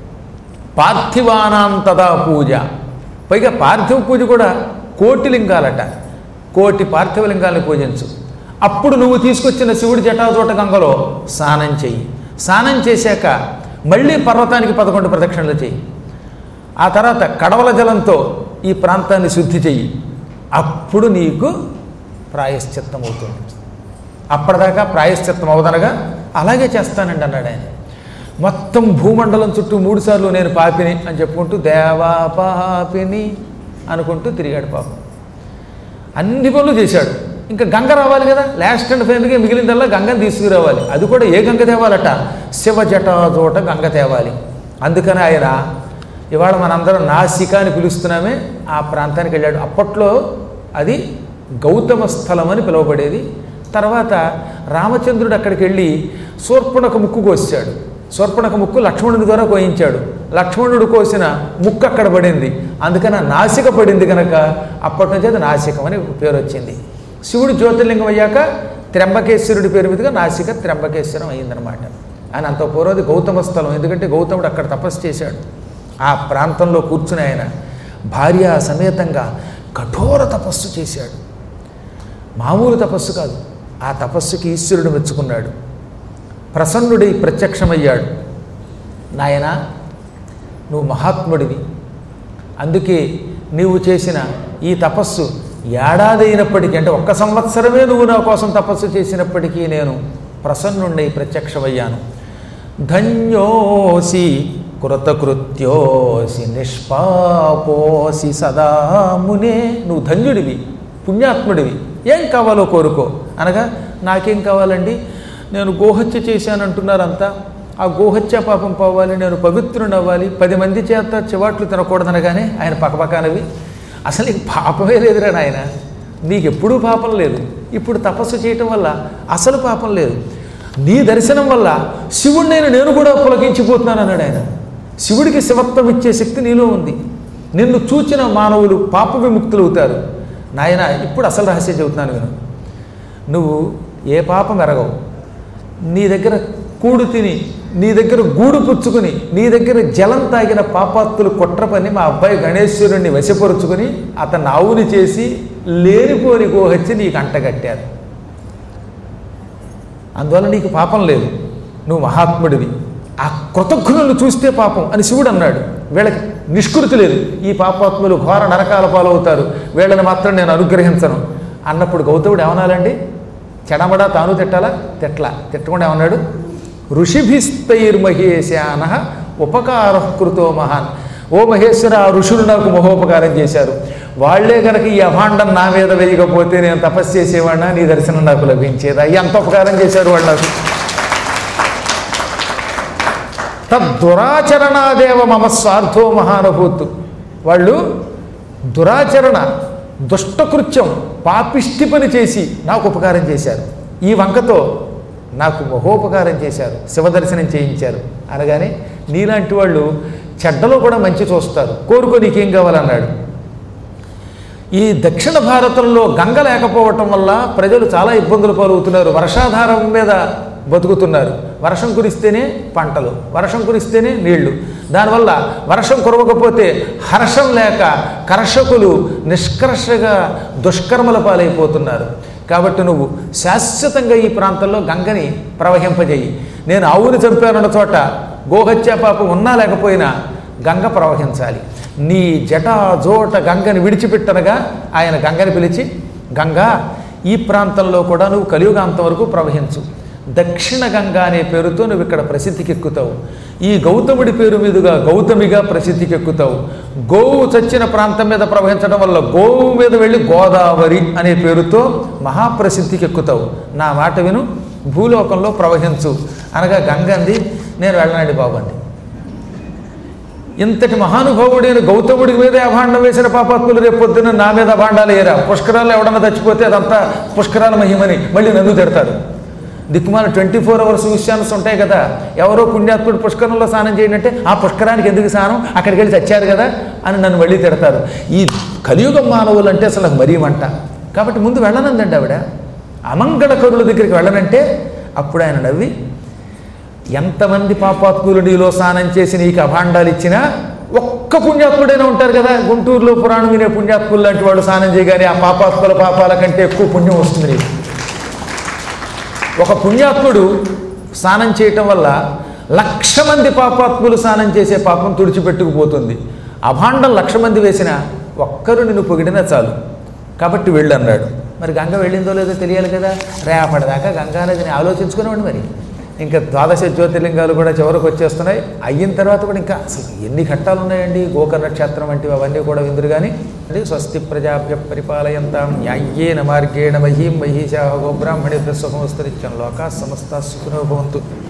పార్థివానాం తదా పూజ పైగా పార్థివ పూజ కూడా కోటి లింగాలట కోటి పార్థివ లింగాల్ని పూజించు అప్పుడు నువ్వు తీసుకొచ్చిన శివుడి జటాజోట గంగలో స్నానం చెయ్యి స్నానం చేశాక మళ్ళీ పర్వతానికి పదకొండు ప్రదక్షిణలు చెయ్యి ఆ తర్వాత కడవల జలంతో ఈ ప్రాంతాన్ని శుద్ధి చెయ్యి అప్పుడు నీకు ప్రాయశ్చిత్తం అవుతుంది అప్పటిదాకా ప్రాయశ్చిత్తం అవదనగా అలాగే చేస్తానండి అన్నాడు ఆయన మొత్తం భూమండలం చుట్టూ మూడుసార్లు నేను పాపిని అని చెప్పుకుంటూ దేవా పాపిని అనుకుంటూ తిరిగాడు పాపం అన్ని పనులు చేశాడు ఇంకా గంగ రావాలి కదా లాస్ట్ అండ్ ఫైనల్గా మిగిలిందల్లా గంగని తీసుకురావాలి అది కూడా ఏ గంగ తేవాలట శివ జటాజోట గంగ తేవాలి అందుకని ఆయన ఇవాళ మనందరం నాసిక అని పిలుస్తున్నామే ఆ ప్రాంతానికి వెళ్ళాడు అప్పట్లో అది గౌతమ స్థలం అని పిలువబడేది తర్వాత రామచంద్రుడు అక్కడికి వెళ్ళి శూర్పణకు ముక్కు కోసాడు శూర్పణక ముక్కు లక్ష్మణుడి ద్వారా కోయించాడు లక్ష్మణుడు కోసిన ముక్కు అక్కడ పడింది అందుకని ఆ నాసిక పడింది కనుక అప్పటి నుంచి అది నాసికం అని పేరు వచ్చింది శివుడు జ్యోతిర్లింగం అయ్యాక త్ర్యంబకేశ్వరుడి పేరు మీదుగా నాసిక త్ర్యంబకేశ్వరం అయిందనమాట ఆయన అంత పూర్వది గౌతమ స్థలం ఎందుకంటే గౌతముడు అక్కడ తపస్సు చేశాడు ఆ ప్రాంతంలో కూర్చుని ఆయన భార్య సమేతంగా కఠోర తపస్సు చేశాడు మామూలు తపస్సు కాదు ఆ తపస్సుకి ఈశ్వరుడు మెచ్చుకున్నాడు ప్రసన్నుడై ప్రత్యక్షమయ్యాడు నాయన నువ్వు మహాత్ముడివి అందుకే నీవు చేసిన ఈ తపస్సు ఏడాది అయినప్పటికీ అంటే ఒక్క సంవత్సరమే నువ్వు నా కోసం తపస్సు చేసినప్పటికీ నేను ప్రసన్నుండై ప్రత్యక్షమయ్యాను ధన్యోసి కృతకృత్యోసి నిష్పాపోసి సదా మునే నువ్వు ధన్యుడివి పుణ్యాత్ముడివి ఏం కావాలో కోరుకో అనగా నాకేం కావాలండి నేను గోహత్య చేశానంటున్నారంతా ఆ గోహత్య పాపం పోవాలి నేను పవిత్రుని అవ్వాలి పది మంది చేత చివాట్లు తినకూడదనగానే ఆయన పక్కపక్కనవి అసలు నీకు పాపమే లేదురా నాయన నీకు ఎప్పుడూ పాపం లేదు ఇప్పుడు తపస్సు చేయటం వల్ల అసలు పాపం లేదు నీ దర్శనం వల్ల శివుడినైన నేను కూడా పులకించిపోతున్నాను అన్నాడు ఆయన శివుడికి శివత్వం ఇచ్చే శక్తి నీలో ఉంది నిన్ను చూచిన మానవులు పాప విముక్తులు అవుతారు నాయన ఇప్పుడు అసలు రహస్యం చెబుతున్నాను విను నువ్వు ఏ పాపం ఎరగవు నీ దగ్గర కూడు తిని నీ దగ్గర గూడు పుచ్చుకుని నీ దగ్గర జలం తాగిన పాపాత్తులు కుట్ర పని మా అబ్బాయి గణేశ్వరుణ్ణి వశపరుచుకుని అతను ఆవుని చేసి లేనిపోని గోహచ్చి నీకు అంటగట్టారు అందువల్ల నీకు పాపం లేదు నువ్వు మహాత్ముడివి ఆ కృతజ్ఞులను చూస్తే పాపం అని శివుడు అన్నాడు వీళ్ళకి నిష్కృతి లేదు ఈ పాపాత్ములు ఘోర నరకాల పాలవుతారు వీళ్ళని మాత్రం నేను అనుగ్రహించను అన్నప్పుడు గౌతముడు ఏమనాలండి చెడమడా తాను తిట్టాలా తిట్ల తిట్టకుండా ఏమన్నాడు ఋషిభిస్తైర్మహేశాన ఉపకార కృతో మహాన్ ఓ మహేశ్వర ఆ ఋషులు నాకు మహోపకారం చేశారు వాళ్లే కనుక ఈ అభాండం నా మీద వేయకపోతే నేను తపస్సు చేసేవాడినా నీ దర్శనం నాకు లభించేదా ఎంత ఉపకారం చేశారు వాళ్ళు నాకు తద్దురాచరణాదేవ మమ స్వార్థో మహానుభూతు వాళ్ళు దురాచరణ దుష్టకృత్యం పాపిష్టి పని చేసి నాకు ఉపకారం చేశారు ఈ వంకతో నాకు మహోపకారం చేశారు శివదర్శనం చేయించారు అనగానే నీలాంటి వాళ్ళు చెడ్డలో కూడా మంచి చూస్తారు కోరుకో నీకేం కావాలన్నాడు ఈ దక్షిణ భారతంలో గంగ లేకపోవటం వల్ల ప్రజలు చాలా ఇబ్బందులు పాలవుతున్నారు వర్షాధారం మీద బతుకుతున్నారు వర్షం కురిస్తేనే పంటలు వర్షం కురిస్తేనే నీళ్లు దానివల్ల వర్షం కురవకపోతే హర్షం లేక కర్షకులు నిష్కర్షగా దుష్కర్మల పాలైపోతున్నారు కాబట్టి నువ్వు శాశ్వతంగా ఈ ప్రాంతంలో గంగని ప్రవహింపజేయి నేను ఆవుని చంపానన్న చోట గోహత్యా పాపం ఉన్నా లేకపోయినా గంగ ప్రవహించాలి నీ జటా జోట గంగని విడిచిపెట్టనగా ఆయన గంగని పిలిచి గంగా ఈ ప్రాంతంలో కూడా నువ్వు కలియుగాంతం వరకు ప్రవహించు దక్షిణ గంగా అనే పేరుతో నువ్వు ఇక్కడ ప్రసిద్ధికి ఎక్కుతావు ఈ గౌతముడి పేరు మీదుగా గౌతమిగా ప్రసిద్ధికి ఎక్కుతావు గోవు చచ్చిన ప్రాంతం మీద ప్రవహించడం వల్ల గోవు మీద వెళ్ళి గోదావరి అనే పేరుతో మహాప్రసిద్ధికి ఎక్కుతావు నా మాట విను భూలోకంలో ప్రవహించు అనగా గంగంది నేను వెళ్ళనండి బాబు అంది ఇంతటి మహానుభావుడైన గౌతముడి మీదే అభాండం వేసిన పాపాత్ములు రేపు పొద్దున్న నా మీద అభాండాలు ఏరా పుష్కరాలు ఎవడన్నా చచ్చిపోతే అదంతా పుష్కరాల మహిమని మళ్ళీ నన్ను తిడతారు దిక్కుమాల ట్వంటీ ఫోర్ అవర్స్ విషయాన్స్ ఉంటాయి కదా ఎవరో పుణ్యాత్ముడు పుష్కరంలో స్నానం చేయండి అంటే ఆ పుష్కరానికి ఎందుకు స్నానం అక్కడికి వెళ్ళి చచ్చారు కదా అని నన్ను మళ్ళీ తిడతారు ఈ కలియుగ మానవులు అంటే అసలు నాకు మరీ మంట కాబట్టి ముందు వెళ్ళనందండి ఆవిడ అమంగళకరుల దగ్గరికి వెళ్ళనంటే అప్పుడు ఆయన నవ్వి ఎంతమంది పాపాత్ములు నీలో స్నానం చేసి నీకు అభాండాలు ఇచ్చినా ఒక్క పుణ్యాత్ముడైనా ఉంటారు కదా గుంటూరులో పురాణం వినే పుణ్యాత్ములు లాంటి వాళ్ళు స్నానం చేయగానే ఆ పాపాత్ముల పాపాల కంటే ఎక్కువ పుణ్యం వస్తుంది నీకు ఒక పుణ్యాత్ముడు స్నానం చేయటం వల్ల లక్ష మంది పాపాత్ములు స్నానం చేసే పాపం తుడిచిపెట్టుకుపోతుంది అభాండం లక్ష మంది వేసినా ఒక్కరు నిన్ను పొగిడినా చాలు కాబట్టి వెళ్ళు అన్నాడు మరి గంగ వెళ్ళిందో లేదో తెలియాలి కదా రేపటిదాకా గంగా నదిని ఆలోచించుకునేవాడు మరి ఇంకా ద్వాదశ జ్యోతిర్లింగాలు కూడా చివరికి వచ్చేస్తున్నాయి అయిన తర్వాత కూడా ఇంకా అసలు ఎన్ని ఘట్టాలు ఉన్నాయండి గోకర్ణ క్షేత్రం వంటివి అవన్నీ కూడా విందురు కానీ అంటే స్వస్తి ప్రజాభ్య పరిపాలయంతాం న్యాయ్యేన మార్గేణ మహీం మహీషా గోబ్రాహ్మణి సుఖమస్తరిత్యం లోకా సమస్త సుఖనో భవంతు